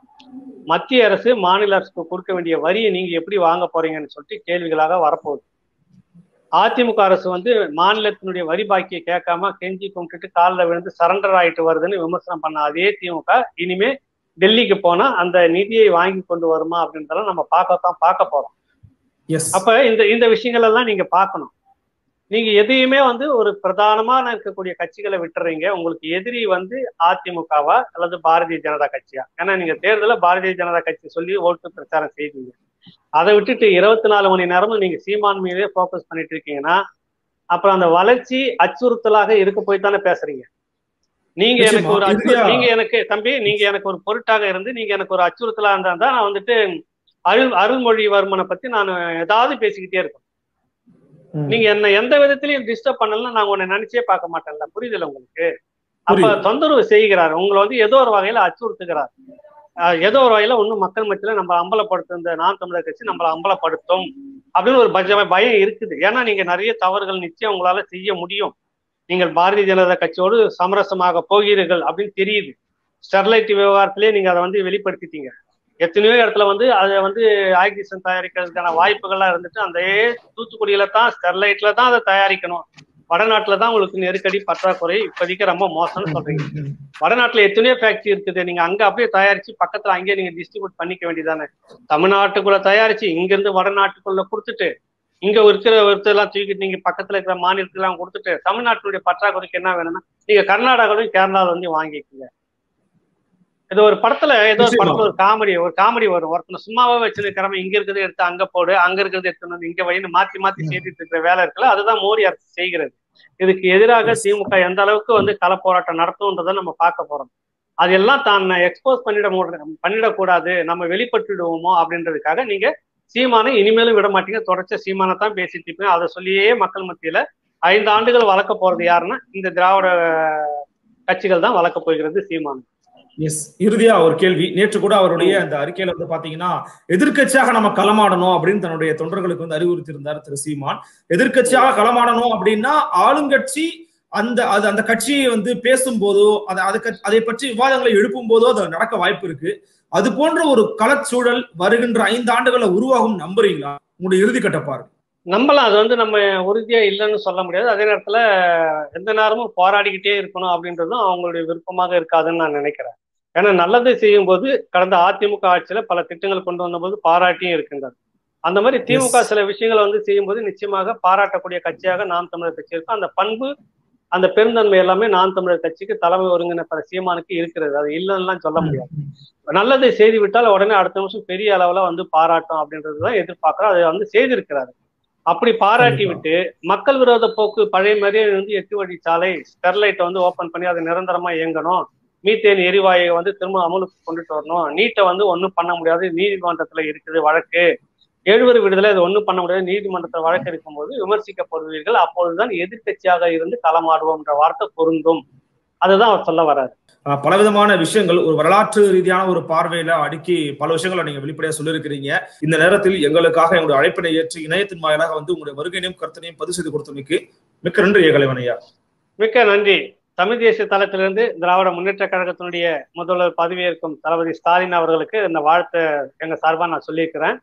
B: மத்திய அரசு மாநில அரசுக்கு கொடுக்க வேண்டிய வரியை நீங்க எப்படி வாங்க போறீங்கன்னு சொல்லிட்டு கேள்விகளாக வரப்போகுது அதிமுக அரசு வந்து மாநிலத்தினுடைய வரி பாக்கியை கேட்காம கெஞ்சி கும்பிட்டுட்டு காலில் விழுந்து சரண்டர் ஆயிட்டு வருதுன்னு விமர்சனம் பண்ண அதே திமுக இனிமே டெல்லிக்கு போனா அந்த நிதியை வாங்கி கொண்டு வருமா அப்படின்றதெல்லாம் நம்ம பார்க்கத்தான் பார்க்க போறோம்
A: எஸ்
B: அப்ப இந்த இந்த விஷயங்கள் எல்லாம் நீங்க பார்க்கணும் நீங்க எதையுமே வந்து ஒரு பிரதானமான இருக்கக்கூடிய கட்சிகளை விட்டுறீங்க உங்களுக்கு எதிரி வந்து அதிமுகவா அல்லது பாரதிய ஜனதா கட்சியா ஏன்னா நீங்க தேர்தலில் பாரதிய ஜனதா கட்சி சொல்லி ஓட்டு பிரச்சாரம் செய்வீங்க அதை விட்டுட்டு இருபத்தி நாலு மணி நேரமும் நீங்க சீமான் மீதே ஃபோக்கஸ் பண்ணிட்டு இருக்கீங்கன்னா அப்புறம் அந்த வளர்ச்சி அச்சுறுத்தலாக இருக்க போய் தானே பேசுறீங்க நீங்க எனக்கு ஒரு அச்சு நீங்க எனக்கு தம்பி நீங்க எனக்கு ஒரு பொருட்டாக இருந்து நீங்க எனக்கு ஒரு அச்சுறுத்தலா இருந்தா தான் நான் வந்துட்டு அருள் அருள்மொழிவர்மனை பத்தி நான் ஏதாவது பேசிக்கிட்டே இருக்கேன் நீங்க என்ன எந்த விதத்திலையும் டிஸ்டர்ப் பண்ணலாம் நான் உன்னை நினைச்சே பார்க்க மாட்டேன்ல புரியுதுல உங்களுக்கு அப்ப தொந்தரவு செய்கிறார் உங்களை வந்து ஏதோ ஒரு வகையில அச்சுறுத்துகிறார் ஏதோ ஒரு வகையில ஒன்னும் மக்கள் மத்தியில நம்ம அம்பலப்படுத்தும் இந்த நான் தமிழர் கட்சி நம்மளை அம்பலப்படுத்தும் அப்படின்னு ஒரு பஜ பயம் இருக்குது ஏன்னா நீங்க நிறைய தவறுகள் நிச்சயம் உங்களால செய்ய முடியும் நீங்கள் பாரதிய ஜனதா கட்சியோடு சமரசமாக போகிறீர்கள் அப்படின்னு தெரியுது ஸ்டெர்லைட் விவகாரத்திலே நீங்க அதை வந்து வெளிப்படுத்திட்டீங்க எத்தனையோ இடத்துல வந்து அதை வந்து ஆக்சிஜன் தயாரிக்கிறதுக்கான வாய்ப்புகள்லாம் இருந்துட்டு அந்த தூத்துக்குடியில தான் ஸ்டெர்லைட்ல தான் அதை தயாரிக்கணும் வடநாட்டுல தான் உங்களுக்கு நெருக்கடி பற்றாக்குறை இப்போதைக்கு ரொம்ப மோசம்னு சொல்றீங்க வடநாட்டுல எத்தனையோ ஃபேக்டரி இருக்குது நீங்க அங்க அப்படியே தயாரிச்சு பக்கத்துல அங்கேயே நீங்க டிஸ்ட்ரிபியூட் பண்ணிக்க வேண்டியதானே தமிழ்நாட்டுக்குள்ள தயாரிச்சு இங்க இருந்து வடநாட்டுக்குள்ள கொடுத்துட்டு இங்க இருக்கிற ஒருத்தெல்லாம் தூக்கிட்டு நீங்க பக்கத்துல இருக்கிற மாநிலத்துக்கு எல்லாம் கொடுத்துட்டு தமிழ்நாட்டினுடைய பற்றாக்குறைக்கு என்ன வேணும்னா நீங்க கர்நாடகாவிலும் கேரளாவில வந்து வாங்கிக்கோங்க இது ஒரு படத்துல ஏதோ ஒரு படத்துல ஒரு காமெடி ஒரு காமெடி வரும் ஒருத்தனை சும்மாவே வச்சிருக்கிறவன் இங்க இருக்கிறத எடுத்து அங்க போடு அங்க இருக்கிறத எடுத்து வந்து இங்க வைன்னு மாத்தி மாத்தி செய்துட்டு இருக்கிற வேலை இருக்குல்ல அதுதான் மோடி அரசு செய்கிறது இதுக்கு எதிராக திமுக எந்த அளவுக்கு வந்து கள போராட்டம் நடத்தும்ன்றதை நம்ம பார்க்க போறோம் அதெல்லாம் தான் எக்ஸ்போஸ் பண்ணிட பண்ணிடக்கூடாது நம்ம வெளிப்பட்டுடுவோமோ அப்படின்றதுக்காக நீங்க சீமானை இனிமேலும் விட மாட்டீங்க தொடர்ச்ச சீமானை தான் பேசிட்டு இருப்பீங்க அதை சொல்லியே மக்கள் மத்தியில ஐந்து ஆண்டுகள் வளர்க்க போறது யாருன்னா இந்த திராவிட கட்சிகள் தான் வளர்க்க போகிறது சீமான்
A: எஸ் இறுதியா ஒரு கேள்வி நேற்று கூட அவருடைய அந்த அறிக்கையில வந்து பாத்தீங்கன்னா எதிர்கட்சியாக நம்ம களமாடணும் அப்படின்னு தன்னுடைய தொண்டர்களுக்கு வந்து அறிவுறுத்தி இருந்தார் திரு சீமான் எதிர்கட்சியாக களமாடணும் அப்படின்னா ஆளுங்கட்சி அந்த அது அந்த கட்சியை வந்து பேசும் போதோ அதை அதுக்கு அதை பற்றி விவாதங்களை எழுப்பும் போதோ அது நடக்க வாய்ப்பு இருக்கு அது போன்ற ஒரு களச்சூழல் வருகின்ற ஐந்து ஆண்டுகளை உருவாகும் நம்புறீங்களா உங்களுடைய இறுதி கட்டப்பாரு
B: நம்பலாம் அது வந்து நம்ம உறுதியா இல்லைன்னு சொல்ல முடியாது அதே நேரத்துல எந்த நேரமும் போராடிக்கிட்டே இருக்கணும் அப்படின்றதும் அவங்களுடைய விருப்பமாக இருக்காதுன்னு நான் நினைக்கிறேன் ஏன்னா நல்லதை செய்யும் போது கடந்த அதிமுக ஆட்சியில பல திட்டங்கள் கொண்டு வந்த போது பாராட்டியும் இருக்கின்றது அந்த மாதிரி திமுக சில விஷயங்களை வந்து செய்யும் போது நிச்சயமாக பாராட்டக்கூடிய கட்சியாக நாம் தமிழர் கட்சி இருக்கும் அந்த பண்பு அந்த பெருந்தன்மை எல்லாமே நாம் தமிழர் கட்சிக்கு தலைமை ஒருங்கிணைப்ப சீமானுக்கு இருக்கிறது அது இல்லைன்னுலாம் சொல்ல முடியாது நல்லதை செய்து விட்டால் உடனே அடுத்த நிமிஷம் பெரிய அளவுல வந்து பாராட்டும் அப்படின்றதுதான் எதிர்பார்க்கிறோம் அதை வந்து செய்திருக்கிறாரு அப்படி பாராட்டி விட்டு மக்கள் விரோத போக்கு பழைய மாதிரியே வந்து எட்டு வழி சாலை ஸ்டெர்லைட்டை வந்து ஓபன் பண்ணி அதை நிரந்தரமா இயங்கணும் மீத்தேன் எரிவாயை வந்து திரும்ப அமலுக்கு கொண்டுட்டு வரணும் நீட்டை வந்து ஒன்றும் பண்ண முடியாது நீதிமன்றத்துல இருக்குது வழக்கு எழுவர் விடுதலை இது ஒன்றும் பண்ண முடியாது நீதிமன்றத்தில் வழக்கு இருக்கும்போது விமர்சிக்கப்படுவீர்கள் அப்பொழுதுதான் எதிர்கட்சியாக இருந்து களமாடுவோம்ன்ற வார்த்தை பொருந்தும் அதுதான் அவர் சொல்ல வர்றாரு
A: பலவிதமான விஷயங்கள் ஒரு வரலாற்று ரீதியான ஒரு பார்வையில அடுக்கி பல விஷயங்களை நீங்க வெளிப்படையா சொல்லியிருக்கிறீங்க இந்த நேரத்தில் எங்களுக்காக எங்களுடைய அழைப்பினை ஏற்று இணையத்தின் வாயிலாக வந்து உங்களுடைய வருகையினையும் கருத்தினையும் பதிவு செய்து கொடுத்தமைக்கு மிக்க நன்றி ஏகலைவனையா
B: மிக்க நன்றி தமிழ் தேசிய தளத்திலிருந்து திராவிட முன்னேற்ற கழகத்தினுடைய முதல்வர் பதவியேற்கும் தளபதி ஸ்டாலின் அவர்களுக்கு இந்த வாழ்த்தை எங்க சார்பா நான் சொல்லியிருக்கிறேன்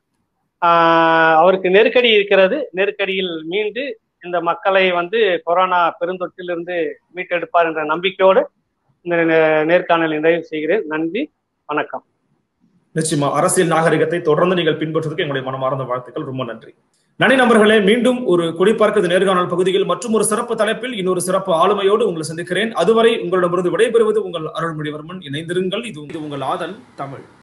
B: அவருக்கு நெருக்கடி இருக்கிறது நெருக்கடியில் மீண்டு இந்த மக்களை வந்து கொரோனா பெருந்தொற்றிலிருந்து மீட்டெடுப்பார் என்ற நம்பிக்கையோடு இந்த நேர்காணலை நிறைவு செய்கிறேன் நன்றி வணக்கம்
A: நிச்சயமா அரசியல் நாகரிகத்தை தொடர்ந்து நீங்கள் பின்பற்றுவதற்கு எங்களுடைய மனமார்ந்த வாழ்த்துக்கள் ரொம்ப நன்றி நன்றி நண்பர்களே மீண்டும் ஒரு குடிப்பார்க்கது நேர்காணல் பகுதியில் மற்றும் ஒரு சிறப்பு தலைப்பில் இன்னொரு சிறப்பு ஆளுமையோடு உங்களை சந்திக்கிறேன் அதுவரை உங்களிடமிருந்து விடைபெறுவது உங்கள் அருள்மொழிவர்மன் இணைந்திருங்கள் இது உங்கள் ஆதல் தமிழ்